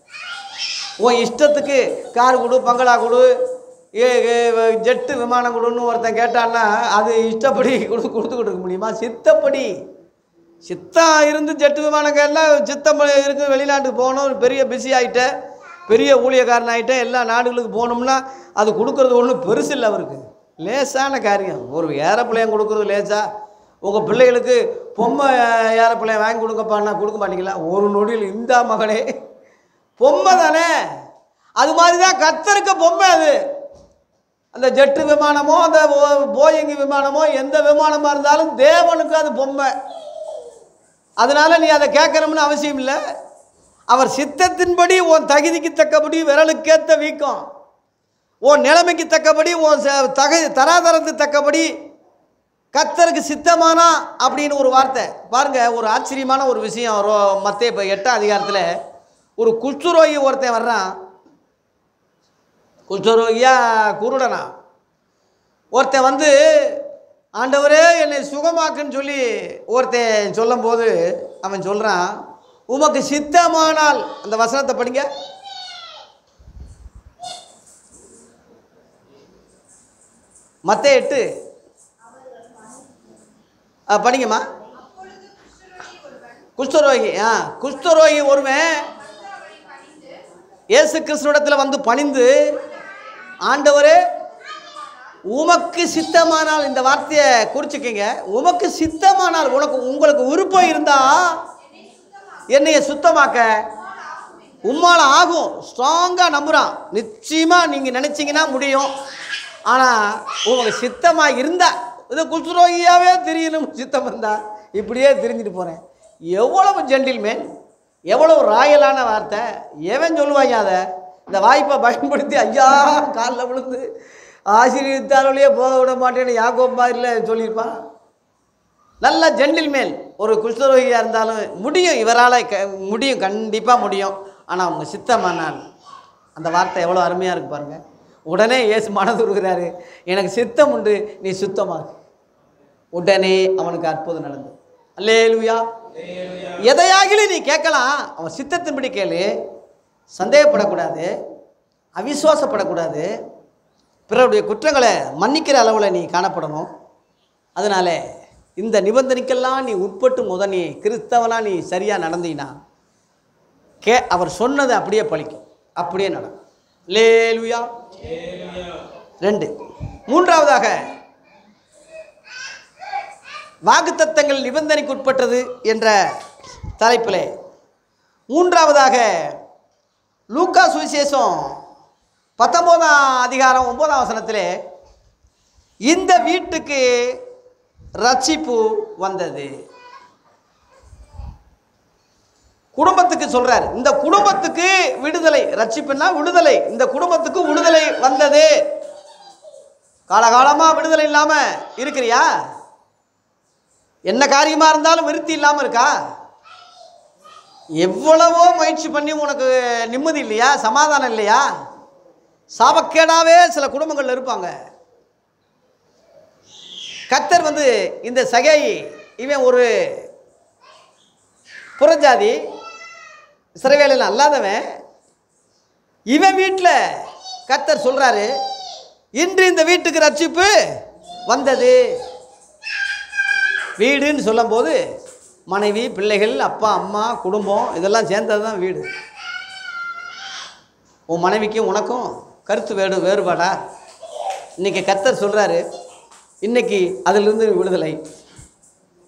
உன் இஷ்டத்துக்கு கார் கொடு பங்களா கொடு ஏ ஏ, ஜெட்டு விமானம் கொடுன்னு ஒருத்தன் கேட்டான்னா அது இஷ்டப்படி கொடுத்து கொடுத்து கொடுக்க முடியுமா சித்தப்படி சித்தம் இருந்து ஜெட்டு விமானம் எல்லாம் சித்தம் இருக்கு வெளிநாட்டுக்கு போகணும் பெரிய பிஸி ஆகிட்டேன் பெரிய ஊழியக்காரன் ஆகிட்டேன் எல்லா நாடுகளுக்கு போகணும்னா அது கொடுக்கறது ஒன்றும் பெருசு இல்லை அவருக்கு லேசான காரியம் ஒரு ஏரோப்ளேன் கொடுக்குறது லேசா உங்கள் பிள்ளைகளுக்கு பொம்மை ஏரோப்ளேன் வாங்கி கொடுங்கப்பான்னா கொடுக்க மாட்டீங்களா ஒரு நொடியில் இந்தா மகனே பொம்மை தானே அது மாதிரி தான் கத்தருக்க பொம்மை அது அந்த ஜெட்டு விமானமோ அந்த போ- போயிங் விமானமோ எந்த விமானமாக இருந்தாலும் தேவனுக்கு அது பொம்மை அதனால நீ அதை கேட்கணும்னு அவசியம் இல்லை அவர் சித்தத்தின்படி உன் தகுதிக்கு தக்கபடி விரலுக்கேற்ற வீக்கம் உன் நிலைமைக்கு தக்கபடி உன் ச- தக தராதரத்துக்கு தக்கபடி கத்தருக்கு சித்தமானா அப்படின்னு ஒரு வார்த்தை பாருங்க ஒரு ஆச்சரியமான ஒரு விஷயம் ரோ மத்திய இப்போ எட்டாம் அதிகாரத்தில் ஒரு குஷ்டரோகி ஒருத்தன் வர்றான் குஷ்டரோகியா குருடனா ஒருத்தன் வந்து ஆண்டவரே என்னை சுகமாக்குன்னு சொல்லி ஒருத்தன் சொல்லும்போது அவன் சொல்கிறான் உமக்கு சித்தமானால் அந்த வசனத்தை படிங்க மத்த எட்டு ஆ, படிங்கம்மா குஷ்டரோகி ஆ குஷ்டரோகி ஒருவன் இயேசு கிறிஸ்துவிடத்தில் வந்து பணிந்து ஆண்டவரே உமக்கு சித்தமானால் இந்த வார்த்தையை குறிச்சுக்கங்க உமக்கு சித்தமானால் உனக்கு உங்களுக்கு விருப்பம் இருந்தா என்னைய சுத்தமாக்க உம்மால் ஆகும் ஸ்ட்ராங்காக நம்புகிறான் நிச்சயமாக நீங்கள் நினச்சிங்கன்னா முடியும் ஆனால் உங்களுக்கு சித்தமாக இருந்தா இது குஷ்டரோகியாவே தெரியணும் சித்தம் இருந்தா இப்படியே தெரிஞ்சுட்டு போகிறேன் எவ்வளவு ஜென்டில்மேன் எவ்வளவு ராயலான வார்த்தை எவன் சொல்லுவாங்க அதை இந்த வாய்ப்பை பயன்படுத்தி ஐயா காலில் விழுந்து ஆசீர்வதித்தாரோலையே போக விட மாட்டேன்னு யாக்கோ மாதிரில சொல்லியிருப்பான் நல்ல ஜென்டில்மேன் ஒரு குஷ்டரோகியாக இருந்தாலும் முடியும் இவரால் க முடியும் கண்டிப்பாக முடியும் ஆனால் அவங்க சித்தமானால் அந்த வார்த்தை எவ்வளோ அருமையாக இருக்கு பாருங்க உடனே இயேசு மனது உருகிறாரு எனக்கு சித்தம் உண்டு நீ சுத்தமாகு உடனே அவனுக்கு அற்புதம் நடந்தது அல்லேலூயா எதையாகிலும் நீ கேட்கலாம் அவன் சித்தத்தின்படி கேளு சந்தேகப்படக்கூடாது அவிசுவாசப்படக்கூடாது பிறருடைய குற்றங்களை மன்னிக்கிற அளவில் நீ காணப்படணும் அதனால இந்த நிபந்தனைக்கெல்லாம் நீ உட்பட்டு முத நீ கிறிஸ்தவனா நீ சரியாக நடந்தீனா கே அவர் சொன்னது அப்படியே பழிக்கும் அப்படியே நடக்கும் லேலுயா ரெண்டு மூன்றாவதாக வாக்குத்தத்தங்கள் நிபந்தனைக்கு உட்பட்டது என்ற தலைப்பிலே மூன்றாவதாக லூக்கா சுவிசேஷம் பத்தொம்போதாம் அதிகாரம் ஒன்பதாம் வசனத்திலே இந்த வீட்டுக்கு ரட்சிப்பு வந்தது குடும்பத்துக்கு சொல்றார் இந்த குடும்பத்துக்கு விடுதலை ரட்சிப்புன்னா விடுதலை இந்த குடும்பத்துக்கு விடுதலை வந்தது காலகாலமா விடுதலை இல்லாம இருக்கிறியா என்ன காரியமா இருந்தாலும் விருத்தி இல்லாம இருக்கா எவ்வளவோ முயற்சி பண்ணி உனக்கு நிம்மதி இல்லையா சமாதானம் இல்லையா சாபக்கேடாவே சில குடும்பங்கள்ல இருப்பாங்க கத்தர் வந்து இந்த சகை இவன் ஒரு புறஜாதி சிறைவேலையில் அல்லாதவன் இவன் வீட்டில் கத்தர் சொல்கிறாரு இன்று இந்த வீட்டுக்கு ரட்சிப்பு வந்தது வீடுன்னு சொல்லும்போது மனைவி பிள்ளைகள் அப்பா அம்மா குடும்பம் இதெல்லாம் சேர்ந்தது தான் வீடு உன் மனைவிக்கும் உனக்கும் கருத்து வேடு வேறுபாடா இன்றைக்கி கத்தர் சொல்கிறாரு இன்னைக்கு அதிலிருந்து விடுதலை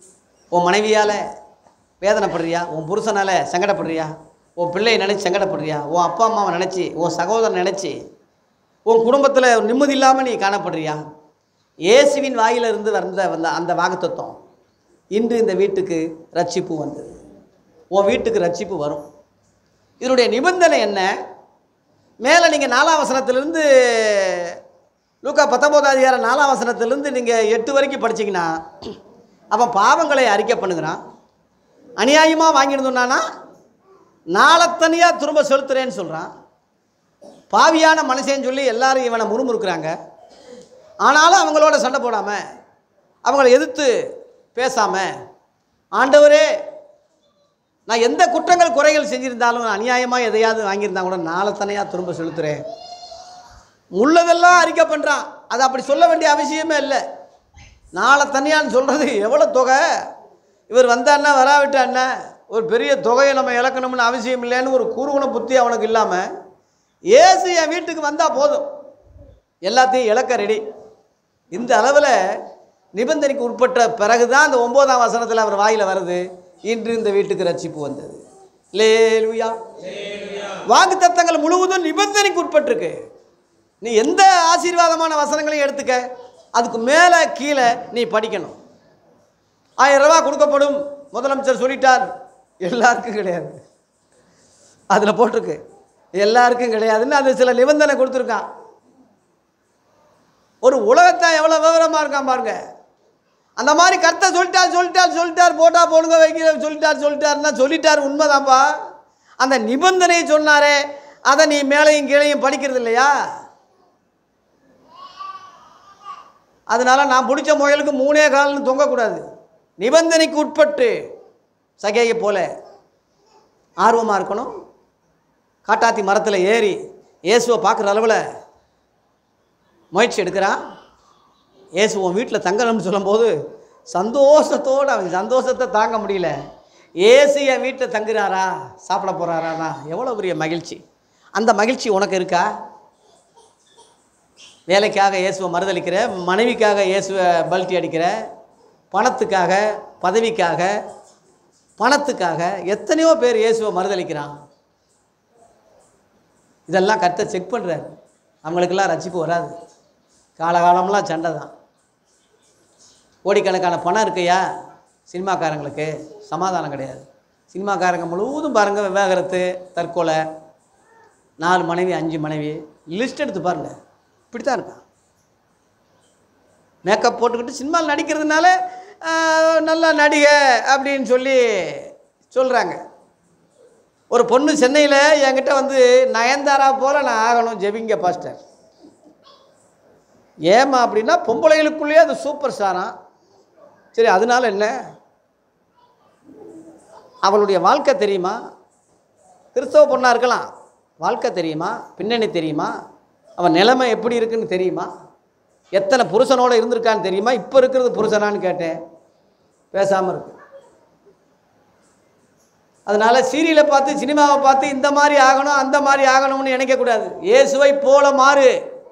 உன் மனைவியால் வேதனைப்படுறியா உன் புருஷனால் சங்கடப்படுறியா உன் பிள்ளையை நினச்சி சங்கடப்படுறியா உன் அப்பா அம்மாவை நினச்சி உன் சகோதரன் நினச்சி உன் குடும்பத்தில் நிம்மதி இல்லாமல் நீ காணப்படுறியா இயேசுவின் வாயிலிருந்து வந்த வந்த அந்த வாக்குத்தத்தம் இன்று இந்த வீட்டுக்கு ரட்சிப்பு வந்தது உன் வீட்டுக்கு ரட்சிப்பு வரும் இதனுடைய நிபந்தனை என்ன மேலே நீங்கள் நாலாம் வசனத்திலிருந்து லூக்கா பத்தொம்போதாம் அதிகாரம் நாலாம் வசனத்திலிருந்து நீங்கள் எட்டு வரைக்கும் படிச்சீங்கன்னா அவன் பாவங்களை அறிக்கை பண்ணுகிறான் அநியாயமாக வாங்கியிருந்தோன்னா நாளத்தனியாக திரும்ப செலுத்துறேன்னு சொல்கிறான் பாவியான மனுஷன்னு சொல்லி எல்லாரும் இவனை முறுமுறுக்கிறாங்க ஆனாலும் அவங்களோட சண்டை போடாமல் அவங்கள எதிர்த்து பேசாமல் ஆண்டவரே நான் எந்த குற்றங்கள் குறைகள் செஞ்சிருந்தாலும் அநியாயமாக எதையாவது வாங்கியிருந்தா கூட நாளத்தனையாக திரும்ப செலுத்துகிறேன் உள்ளதெல்லாம் அறிக்கை பண்ணுறான் அது அப்படி சொல்ல வேண்டிய அவசியமே இல்லை நாளை தனியான்னு சொல்கிறது எவ்வளோ தொகை இவர் வந்தான்னா வராவிட்டான்னா ஒரு பெரிய தொகையை நம்ம இழக்கணும்னு அவசியம் இல்லைன்னு ஒரு குறுகுண புத்தி அவனுக்கு இல்லாமல் ஏசு என் வீட்டுக்கு வந்தால் போதும் எல்லாத்தையும் இழக்க ரெடி இந்த அளவில் நிபந்தனைக்கு உட்பட்ட பிறகு தான் அந்த ஒம்போதாம் வசனத்தில் அவர் வாயில் வருது இன்று இந்த வீட்டுக்கு ரட்சிப்பு வந்தது லேலுயா வாக்கு தத்தங்கள் முழுவதும் நிபந்தனைக்கு உட்பட்டிருக்கு நீ எந்த ஆசீர்வாதமான வசனங்களையும் எடுத்துக்க அதுக்கு மேலே கீழே நீ படிக்கணும் ஆயிரம் ரூபாய் கொடுக்கப்படும் முதலமைச்சர் சொல்லிட்டார் எல்லாருக்கும் கிடையாது அதில் போட்டிருக்கு எல்லாருக்கும் கிடையாதுன்னு அது சில நிபந்தனை கொடுத்துருக்கான் ஒரு உலகத்தை எவ்வளோ விவரமாக இருக்கான் பாருங்க அந்த மாதிரி கர்த்தர் சொல்லிட்டார் சொல்லிட்டார் சொல்லிட்டார் போட்டா போடுங்க வைக்கிற சொல்லிட்டார் சொல்லிட்டாருன்னா சொல்லிட்டார் உண்மைதான்ப்பா அந்த நிபந்தனை சொன்னாரே அதை நீ மேலையும் கீழையும் படிக்கிறது இல்லையா அதனால நான் பிடிச்ச முயலுக்கு மூணே கால்னு தொங்கக்கூடாது நிபந்தனைக்கு உட்பட்டு சகையை போல ஆர்வமாக இருக்கணும் காட்டாத்தி மரத்தில் ஏறி இயேசுவை பார்க்குற அளவில் முயற்சி எடுக்கிறான் இயேசு உன் வீட்டில் தங்கணும்னு சொல்லும்போது சந்தோஷத்தோடு அவன் சந்தோஷத்தை தாங்க முடியல ஏசு என் வீட்டில் தங்குறாரா சாப்பிட போகிறாரானா எவ்வளோ பெரிய மகிழ்ச்சி அந்த மகிழ்ச்சி உனக்கு இருக்கா வேலைக்காக இயேசுவை மறுதளிக்கிற மனைவிக்காக இயேசுவை பல்ட்டி அடிக்கிற பணத்துக்காக பதவிக்காக பணத்துக்காக எத்தனையோ பேர் இயேசுவை மறுதளிக்கிறான் இதெல்லாம் கரெக்டாக செக் பண்ணுறாரு அவங்களுக்கெல்லாம் ரட்சிப்பு வராது காலகாலம்லாம் சண்டை தான் கோடிக்கணக்கான பணம் இருக்கையா சினிமாக்காரங்களுக்கு சமாதானம் கிடையாது சினிமாக்காரங்க முழுவதும் பாருங்கள் விவாகரத்து தற்கொலை நாலு மனைவி அஞ்சு மனைவி லிஸ்ட் எடுத்து பாருங்கள் இப்படி தான் இருக்கான் மேக்கப் போட்டுக்கிட்டு சினிமாவில் நடிக்கிறதுனால ஆஹ், நல்ல நடிகை அப்படின்னு சொல்லி சொல்கிறாங்க ஒரு பொண்ணு சென்னையில் என்கிட்ட வந்து நயன்தாரா போல் நான் ஆகணும் ஜெபிங்க பாஸ்டர் ஏமா அப்படின்னா பொம்பளைகளுக்குள்ளேயே அது சூப்பர் ஸ்டாராம் சரி அதனால என்ன அவளுடைய வாழ்க்கை தெரியுமா கிறிஸ்தவ பொண்ணாக இருக்கலாம் வாழ்க்கை தெரியுமா பின்னணி தெரியுமா அவன் நிலைமை எப்படி இருக்குன்னு தெரியுமா எத்தனை புருஷனோட இருந்திருக்கான்னு தெரியுமா இப்போ இருக்கிறது புருஷனான்னு கேட்டேன் பேசாமல் இருக்கு அதனால் சீரியலை பார்த்து சினிமாவை பார்த்து இந்த மாதிரி ஆகணும் அந்த மாதிரி ஆகணும்னு நினைக்கக்கூடாது இயேசுவை போல மாறு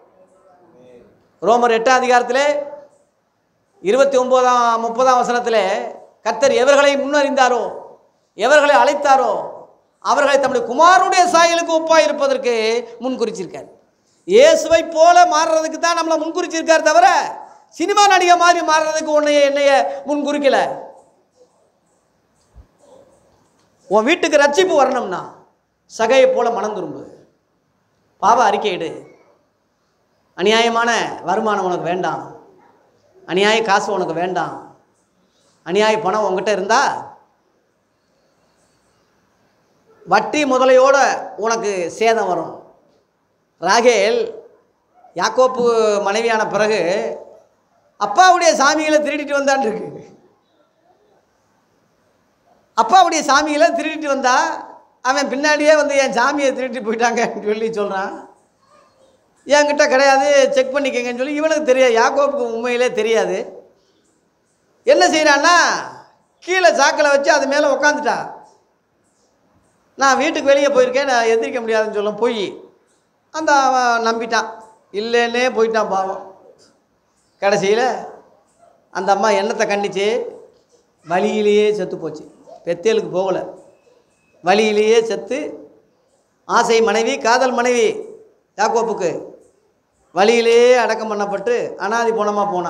ரோமர் எட்டாம் அதிகாரத்தில் இருபத்தி ஒம்போதாம் முப்பதாம் வசனத்தில் கர்த்தர் எவர்களை முன்னறிந்தாரோ எவர்களை அழைத்தாரோ அவர்களை தம்முடைய குமாரனுடைய சாயலுக்கு ஒப்பாக இருப்பதற்கு முன் குறிச்சிருக்கார் இயேசுவை போல மாறுறதுக்கு தான் நம்மளை முன் குறிச்சிருக்கார் தவிர சினிமா நடிகை மாதிரி மாறுறதுக்கு உன்னைய என்னைய முன் குறிக்கல உன் வீட்டுக்கு ரட்சிப்பு வரணும்னா சகையை போல மனம் திரும்பு பாவ அறிக்கையிடு அநியாயமான வருமானம் உனக்கு வேண்டாம் அநியாய காசு உனக்கு வேண்டாம் அநியாய பணம் உங்ககிட்ட இருந்தா வட்டி முதலையோட உனக்கு சேதம் வரும் ராகேல் யாக்கோப்பு மனைவியான பிறகு அப்பாவுடைய சாமிகளை திருடிட்டு வந்தான்னு இருக்கு அப்பாவுடைய சாமிகளை திருடிட்டு வந்தா அவன் பின்னாடியே வந்து என் சாமியை திருடிட்டு போயிட்டாங்கன்னு சொல்லி சொல்கிறான் என்கிட்ட கிடையாது செக் பண்ணிக்கங்கன்னு சொல்லி இவனுக்கு தெரியாது யாக்கோப்புக்கு உண்மையிலே தெரியாது என்ன செய்கிறான்னா கீழே சாக்கில் வச்சு அது மேலே உக்காந்துட்டான் நான் வீட்டுக்கு வெளியே போயிருக்கேன் நான் எந்திரிக்க முடியாதுன்னு சொல்ல போய் அந்த அவன் நம்பிட்டான் இல்லைன்னே போயிட்டான் பாவம் கடைசியில் அந்த அம்மா என்னத்தை கண்டிச்சு வழியிலேயே செத்து போச்சு பெத்தேலுக்கு போகலை வழியிலேயே செத்து ஆசை மனைவி காதல் மனைவி யாக்கோப்புக்கு வழியிலேயே அடக்கம் பண்ணப்பட்டு அனாதி போனமாக போனா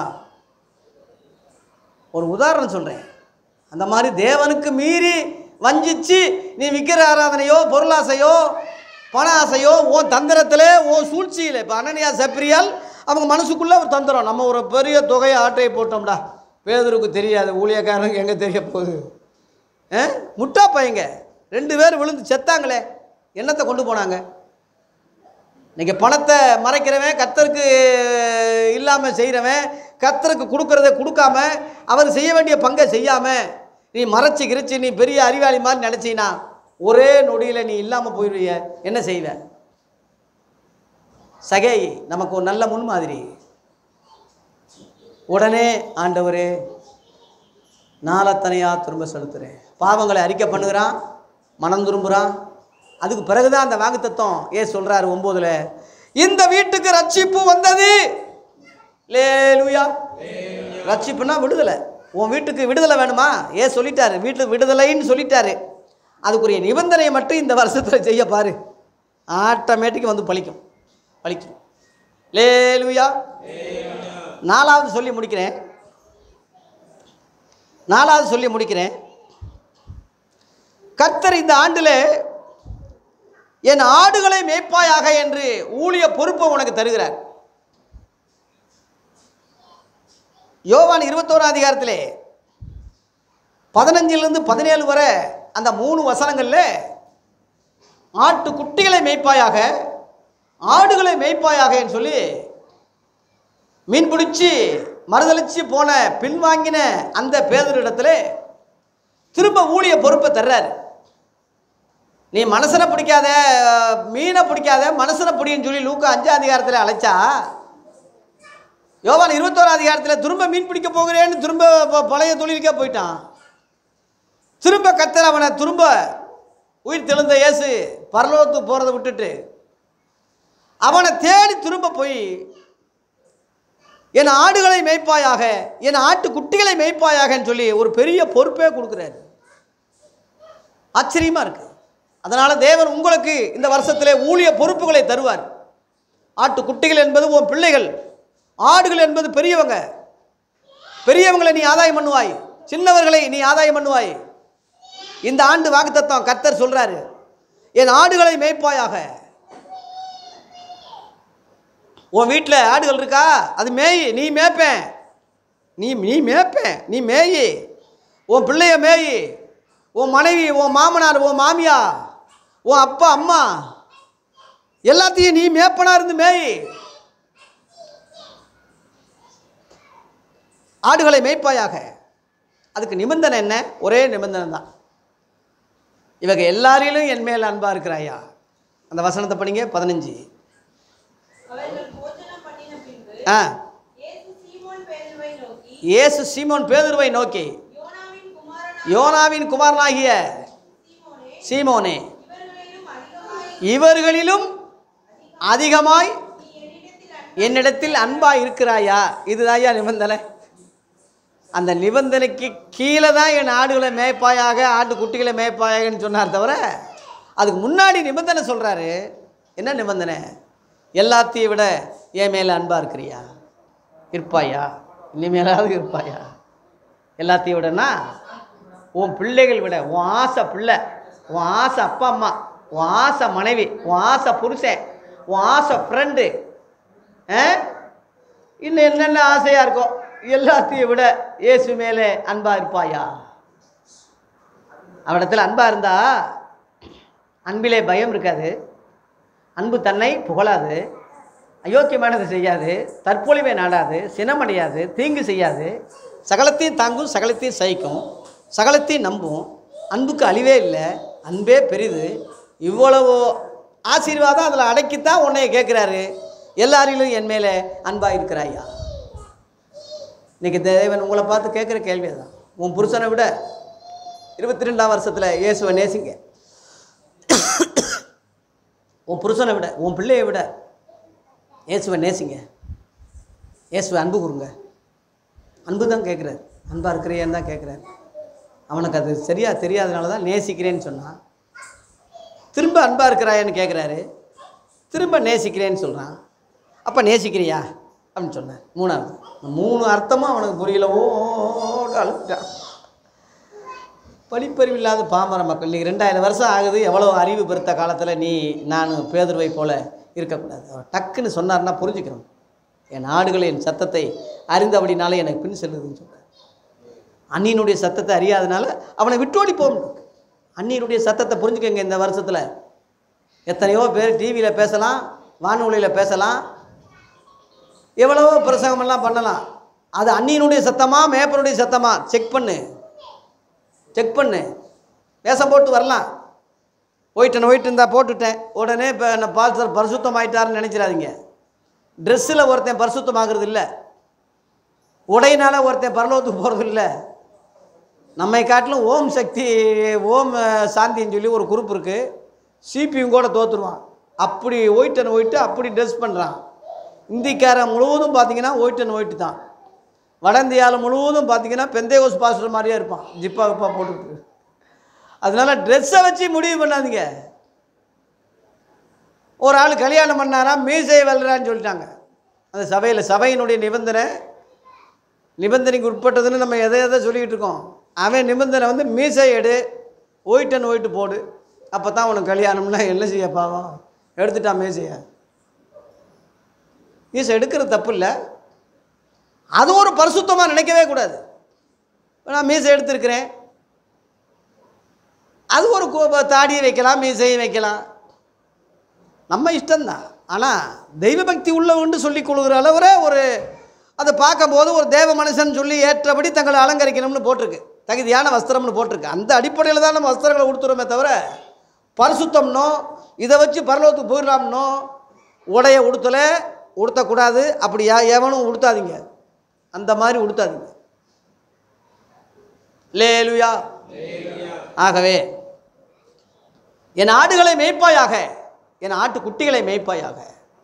ஒரு உதாரணம் சொல்கிறேன் அந்த மாதிரி தேவனுக்கு மீறி வஞ்சிச்சு நீ விக்கிர ஆராதனையோ பொருளாசையோ பண ஆசையோ உன் தந்திரத்தில் உன் சூழ்ச்சியில் இப்போ அனனியா சப்ரியால் அவங்க மனசுக்குள்ளே ஒரு தந்திரம் நம்ம ஒரு பெரிய தொகையை ஆட்டையை போட்டோம்டா பேதருக்கு தெரியாது ஊழியக்காரனுக்கு எங்கே தெரிய போகுது ஆ? முட்டா பையங்க ரெண்டு பேர் விழுந்து செத்தாங்களே என்னத்தை கொண்டு போனாங்க இன்னைக்கு பணத்தை மறைக்கிறவன் கத்தருக்கு இல்லாமல் செய்கிறவன் கத்தருக்கு கொடுக்கறத கொடுக்காம அவர் செய்ய வேண்டிய பங்கை செய்யாமல் நீ மறைச்சி கிரிச்சு நீ பெரிய அறிவாளி மாதிரி நினச்சினா ஒரே நொடியில் நீ இல்லாமல் போயிடுவிய என்ன செய்வ சகை நமக்கு ஒரு நல்ல முன்மாதிரி உடனே ஆண்டவரே நாளத்தனையாக திரும்ப செலுத்துகிறேன் பாவங்களை அறிக்கை பண்ணுகிறான் மனம் திரும்புகிறான் அதுக்கு பிறகுதான் அந்த வாக்குத்தத்தம் ஏன் சொல்கிறாரு ஒம்போதுல இந்த வீட்டுக்கு ரட்சிப்பு வந்தது லேலுயா ரட்சிப்புனா விடுதலை உன் வீட்டுக்கு விடுதலை வேணுமா ஏன் சொல்லிட்டாரு வீட்டுக்கு விடுதலைன்னு சொல்லிட்டாரு அதுக்குரிய நிபந்தனையை மட்டும் இந்த வருஷத்தில் செய்ய பாரு ஆட்டோமேட்டிக்காக வந்து பழிக்கும் பழிக்கும் லேலுயா நாலாவது சொல்லி முடிக்கிறேன் நாலாவது சொல்லி முடிக்கிறேன் கர்த்தர் இந்த ஆண்டில் என் ஆடுகளை மேய்ப்பாயாக என்று ஊழிய பொறுப்பை உனக்கு தருகிறார் யோவான் இருபத்தோராம் அதிகாரத்திலே பதினஞ்சிலிருந்து பதினேழு வரை அந்த மூணு வசனங்களில் ஆட்டு குட்டிகளை மேய்ப்பாயாக ஆடுகளை மேய்ப்பாயாக சொல்லி மீன் பிடிச்சி மறுதளிச்சு போன பின்வாங்கின அந்த பேதரிடத்துல திரும்ப ஊழிய பொறுப்பை தர்றாரு நீ மனசனை பிடிக்காத மீனை பிடிக்காத மனசனை பிடின்னு சொல்லி லூக்கா அஞ்சாம் அதிகாரத்தில் அழைச்சா யோவான் இருபத்தோராம் அதிகாரத்தில் திரும்ப மீன் பிடிக்க போகிறேன்னு திரும்ப ப- பழைய தொழிலுக்கே போயிட்டான் திரும்ப கத்தர் அவனை திரும்ப உயிர் தெழுந்த இயேசு பரலோகத்துக்கு போகிறத விட்டுட்டு அவனை தேடி திரும்ப போய் என் ஆடுகளை மேய்ப்பாயாக என் ஆட்டு குட்டிகளை மேய்ப்பாயாகன்னு சொல்லி ஒரு பெரிய பொறுப்பே கொடுக்குறாரு ஆச்சரியமா இருக்கு அதனால தேவன் உங்களுக்கு இந்த வருஷத்திலே ஊழிய பொறுப்புகளை தருவார் ஆட்டு குட்டிகள் என்பது உன் பிள்ளைகள் ஆடுகள் என்பது பெரியவங்க பெரியவங்களை நீ ஆதாயம் பண்ணுவாய் சின்னவர்களை நீ ஆதாயம் பண்ணுவாய் இந்த ஆண்டு வாக்குத்தத்தம் கர்த்தர் சொல்றாரு என் ஆடுகளை மேய்ப்பாயாக உன் வீட்டில் ஆடுகள் இருக்கா அது மேய் நீ மேய்ப்பேன் நீ நீ மேய்ப்பேன் நீ மேயி உன் பிள்ளைய மேயி உன் மனைவி உன் மாமனார் உன் மாமியா உன் அப்பா அம்மா எல்லாத்தையும் நீ மேய்ப்பனா இருந்து மேய் ஆடுகளை மேய்ப்பாயாக அதுக்கு நிபந்தனை என்ன ஒரே நிபந்தனை தான் இவங்க எல்லாரிலும் என் மேல் அன்பா இருக்கிறாயா அந்த வசனத்தை படிங்க பதினஞ்சு அவர்கள் போஜனம் பண்ணின பின்பு ஆ இயேசு சீமோன் பேதுருவை நோக்கி இயேசு சீமோன் பேதுருவை நோக்கி யோனாவின் குமாரனாகிய யோனாவின் குமாரனாகிய சீமோனே சீமோனே இவர்களிலும் அதிகமாய் இவர்களிலும் அதிகமாய் நீ என்னிடத்தில் அன்பு என்னிடத்தில் அன்பாய் இருக்கிறாயா இதுதான்யா நிபந்தனை அந்த நிபந்தனைக்கு கீழே தான் என் ஆடுகளை மேய்ப்பாயாக ஆட்டு குட்டிகளை மேய்ப்பாயாகன்னு சொன்னார் தவிர அதுக்கு முன்னாடி நிபந்தனை சொல்கிறாரு என்ன நிபந்தனை எல்லாத்தையும் விட என் மேலே அன்பாக இருக்கிறியா இருப்பாயா இனிமேலாவது இருப்பாயா எல்லாத்தையும் விடனா உன் பிள்ளைகள் விட உன் ஆசை பிள்ளை உன் ஆசை அப்பா அம்மா உன் ஆசை மனைவி உன் ஆசை புருஷன் உன் ஆசை ஃப்ரெண்டு இன்னும் என்னென்ன ஆசையாக இருக்கோ எல்லாத்தையும் விட இயேசு மேலே அன்பாக இருப்பாயா அவனிடத்தில் அன்பாக இருந்தா அன்பிலே பயம் இருக்காது அன்பு தன்னை புகழாது அயோக்கியமானது செய்யாது தற்பொழிவை நாடாது சினமடையாது தீங்கு செய்யாது சகலத்தையும் தாங்கும் சகலத்தையும் சகிக்கும் சகலத்தையும் நம்பும் அன்புக்கு அழிவே இல்லை அன்பே பெரிது இவ்வளவு ஆசீர்வாதம் அதில் அடக்கித்தான் உன்னைய கேட்குறாரு எல்லாரிலும் என் மேலே அன்பாக இருக்கிறாயா இன்னைக்கு தேவன் உங்களை பார்த்து கேட்குற கேள்வி தான் உன் புருஷனை விட இருபத்தி ரெண்டாம் வருஷத்தில் இயேசுவை நேசிங்க உன் புருஷனை விட உன் பிள்ளையை விட இயேசுவை நேசிங்க இயேசுவை அன்பு கொடுங்க அன்பு தான் கேட்குறாரு அன்பாக இருக்கிறியான்னு தான் கேட்குறாரு அவனுக்கு அது சரியாக தெரியாதனால தான் நேசிக்கிறேன்னு சொன்னான் திரும்ப அன்பாக இருக்கிறாயன்னு கேட்குறாரு திரும்ப நேசிக்கிறேன்னு சொல்கிறான் அப்போ நேசிக்கிறியா அப்படின்னு சொன்னேன் மூணாவது இந்த மூணு அர்த்தமும் அவனுக்கு புரியல ஓ அழுட்டான் படிப்பறிவு இல்லாத பாமர மக்கள் நீ ரெண்டாயிரம் வருஷம் ஆகுது எவ்வளோ அறிவு பெருத்த காலத்தில் நீ நான் பேதுருவை போல இருக்கக்கூடாது அவர் டக்குன்னு சொன்னார்னா புரிஞ்சுக்கணும் என் ஆடுகளை என் சத்தத்தை அறிந்தபடினாலே எனக்கு பின் செல்லுதுன்னு சொல்கிறார் அண்ணியினுடைய சத்தத்தை அறியாதனால அவனை விட்டோடி போகணும் அண்ணியினுடைய சத்தத்தை புரிஞ்சுக்கங்க இந்த வருஷத்தில் எத்தனையோ பேர் டிவியில் பேசலாம் வானொலியில் பேசலாம் எவ்வளவோ பிரசங்கமெல்லாம் பண்ணலாம் அது அண்ணியினுடைய சத்தமா மேப்பனுடைய சத்தமா செக் பண்ணு செக் பண்ணு வேஷம் போட்டு வரலாம் போயிட்டேன் போயிட்டு இருந்தா போட்டுட்டேன் உடனே இப்போ என்ன பால்சர் பரிசுத்தம் ஆயிட்டாருன்னு நினைச்சிடாதீங்க ட்ரெஸ்ஸில் ஒருத்தன் பரிசுத்தமாகிறது இல்லை உடையினால ஒருத்தன் பரலோகத்துக்கு போகிறது இல்லை நம்மை காட்டிலும் ஓம் சக்தி ஓம் அஹ், சாந்தின்னு சொல்லி ஒரு குரூப் இருக்குது சிபியும் கூட தோற்றுருவான் அப்படி ஒயிட்டன் ஒயிட்டு அப்படி ட்ரெஸ் பண்ணுறான் இந்திக்காரன் முழுவதும் பார்த்தீங்கன்னா ஒயிட்டன் ஒயிட்டு தான் வட இந்தியாவில் முழுவதும் பார்த்தீங்கன்னா பெந்தேகோஸ் பாஸ்டர் மாதிரியே இருப்பான் ஜிப்பா கிப்பா போட்டுக்கிட்டு அதனால ட்ரெஸ்ஸை வச்சு முடிவு பண்ணாதீங்க ஒரு ஆள் கல்யாணம் பண்ணாரா மீசை வளரான்னு சொல்லிட்டாங்க அந்த சபையில் சபையினுடைய நிபந்தனை நிபந்தனைக்கு உட்பட்டதுன்னு நம்ம எதை எதை சொல்லிக்கிட்டு இருக்கோம் அவன் நிபந்தனை வந்து மீசை எடு ஒயிட் அண்ட் ஒயிட்டு போடு அப்போ தான் உனக்கு கல்யாணம்னா என்ன செய்ய பாவம் எடுத்துட்டான் மீசையை மீசை எடுக்கிறது தப்பு இல்லை அது ஒரு பரிசுத்தமாக நினைக்கவே கூடாது நான் மீசை எடுத்திருக்கிறேன் அது ஒரு கு- தாடியை வைக்கலாம் மீசையை வைக்கலாம் நம்ம இஷ்டம்தான் ஆனால் தெய்வ பக்தி உள்ளவன்னு சொல்லிக் கொள்கிற அளவுல ஒரு அதை பார்க்கும்போது ஒரு தேவ மனுஷன் சொல்லி ஏற்றபடி தங்களை அலங்கரிக்கணும்னு போட்டிருக்கு தகுதியான வஸ்திரம்னு போட்டிருக்கு அந்த அடிப்படையில் தான் நம்ம வஸ்திரங்களை உடுத்துறோமே தவிர பரிசுத்தம்னோ இதை வச்சு பரலோகத்துக்கு போயிடலாம்னோ உடைய உடுத்தலை உடுத்தக்கூடாது அப்படி யா- எவனும் உடுத்தாதீங்க அந்த மாதிரி உடுத்தாதீங்க லேலுயா ஆகவே என் ஆடுகளை மேய்ப்பாயாக என் ஆட்டு குட்டிகளை மேய்ப்பாயாக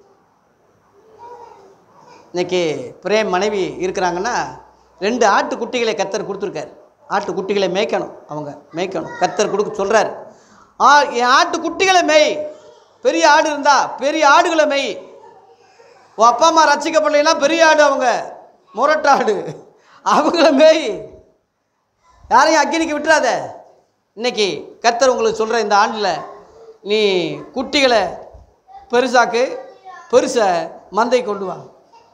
இன்னைக்கு பிரேம் மனைவி இருக்கிறாங்கன்னா ரெண்டு ஆட்டு குட்டிகளை கத்தர் கொடுத்துருக்காரு ஆட்டு குட்டிகளை மேய்க்கணும் அவங்க மேய்க்கணும் கத்தர் கொடுக்க சொல்கிறார் ஆ என் ஆட்டு குட்டிகளை மேய் பெரிய ஆடு இருந்தா பெரிய ஆடுகளை மேய் உன் அப்பா அம்மா ரசிக்கப்படலைன்னா பெரிய ஆடு அவங்க முரட்டாடு அவங்கள மேய் யாரையும் அக்கினிக்கு விட்டுறாத இன்னைக்கு கர்த்தர் உங்களுக்கு சொல்கிற இந்த ஆண்டில் நீ குட்டிகளை பெருசாக்கு பெருசை மந்தை கொண்டு வா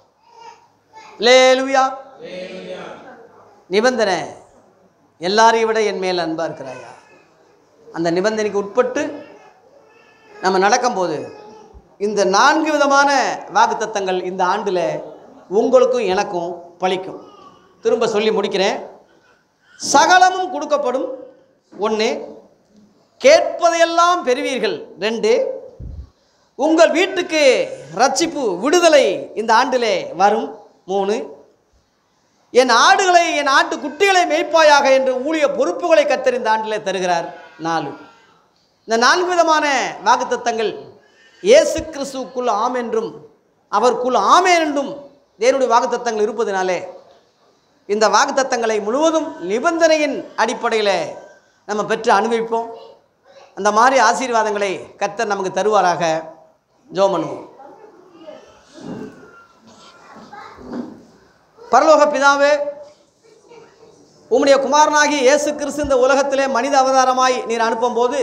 லேலுயா நிபந்தனை எல்லாரையும் விட என் மேல் அன்பாக இருக்கிறாயா அந்த நிபந்தனைக்கு உட்பட்டு நம்ம நடக்கும்போது இந்த நான்கு விதமான வாக்குத்தத்தங்கள் இந்த ஆண்டில் உங்களுக்கும் எனக்கும் பலிக்கும் திரும்ப சொல்லி முடிக்கிறேன் சகலமும் கொடுக்கப்படும் ஒன்று கேட்பதையெல்லாம் பெறுவீர்கள் ரெண்டு உங்கள் வீட்டுக்கு ரட்சிப்பு விடுதலை இந்த ஆண்டிலே வரும் மூணு என் ஆடுகளை என் ஆட்டு குட்டிகளை மேய்ப்பாயாக என்று ஊழிய பொறுப்புகளை கத்தர் இந்த ஆண்டிலே தருகிறார் நாலு இந்த நான்கு விதமான வாக்குத்தத்தங்கள் இயேசு கிறிஸ்துவுக்குள் ஆம் என்றும் அவருக்குள் ஆமேன் என்றும் தேவனுடைய வாக்குத்தத்தங்கள் இருப்பதினாலே இந்த வாக்குத்தத்தங்களை முழுவதும் நிபந்தனையின் அடிப்படையில் நம்ம பெற்று அனுபவிப்போம் அந்த மாதிரி ஆசீர்வாதங்களை கர்த்தர் நமக்கு தருவாராக ஜெபம் பண்ணுவோம் பரலோக பிதாவே உம்முடைய குமாரனாகி இயேசு கிறிஸ்து இந்த உலகத்திலே மனித அவதாரமாய் நீர் அனுப்பும்போது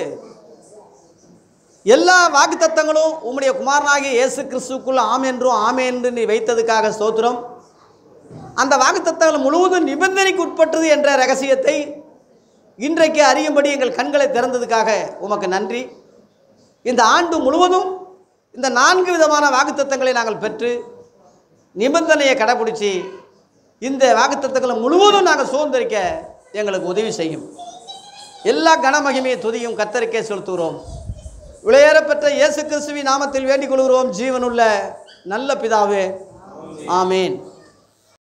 எல்லா வாக்குத்தத்தங்களும் உம்முடைய குமாரனாகிய இயேசு கிறிஸ்துக்குள் ஆம் என்றும் ஆமே என்று நீ வைத்ததுக்காக ஸ்தோத்திரம் அந்த வாக்குத்தத்தங்கள் முழுவதும் நிபந்தனைக்கு உட்பட்டது என்ற ரகசியத்தை இன்றைக்கு அறியும்படி எங்கள் கண்களை திறந்ததுக்காக உமக்கு நன்றி இந்த ஆண்டு முழுவதும் இந்த நான்கு விதமான வாக்குத்தத்தங்களை நாங்கள் பெற்று நிபந்தனையை கடைபிடிச்சி இந்த வாக்குத்தத்தங்களை முழுவதும் நாங்கள் சுதந்திரிக்க எங்களுக்கு உதவி செய்யும் எல்லா கனமகிமையை துதியும் கத்தரிக்கை செலுத்துகிறோம் விளையேறப்பெற்ற இயேசு கிறிஸ்துவின் நாமத்தில் வேண்டிக் கொள்கிறோம் ஜீவனுள்ள நல்ல பிதாவே ஆமீன்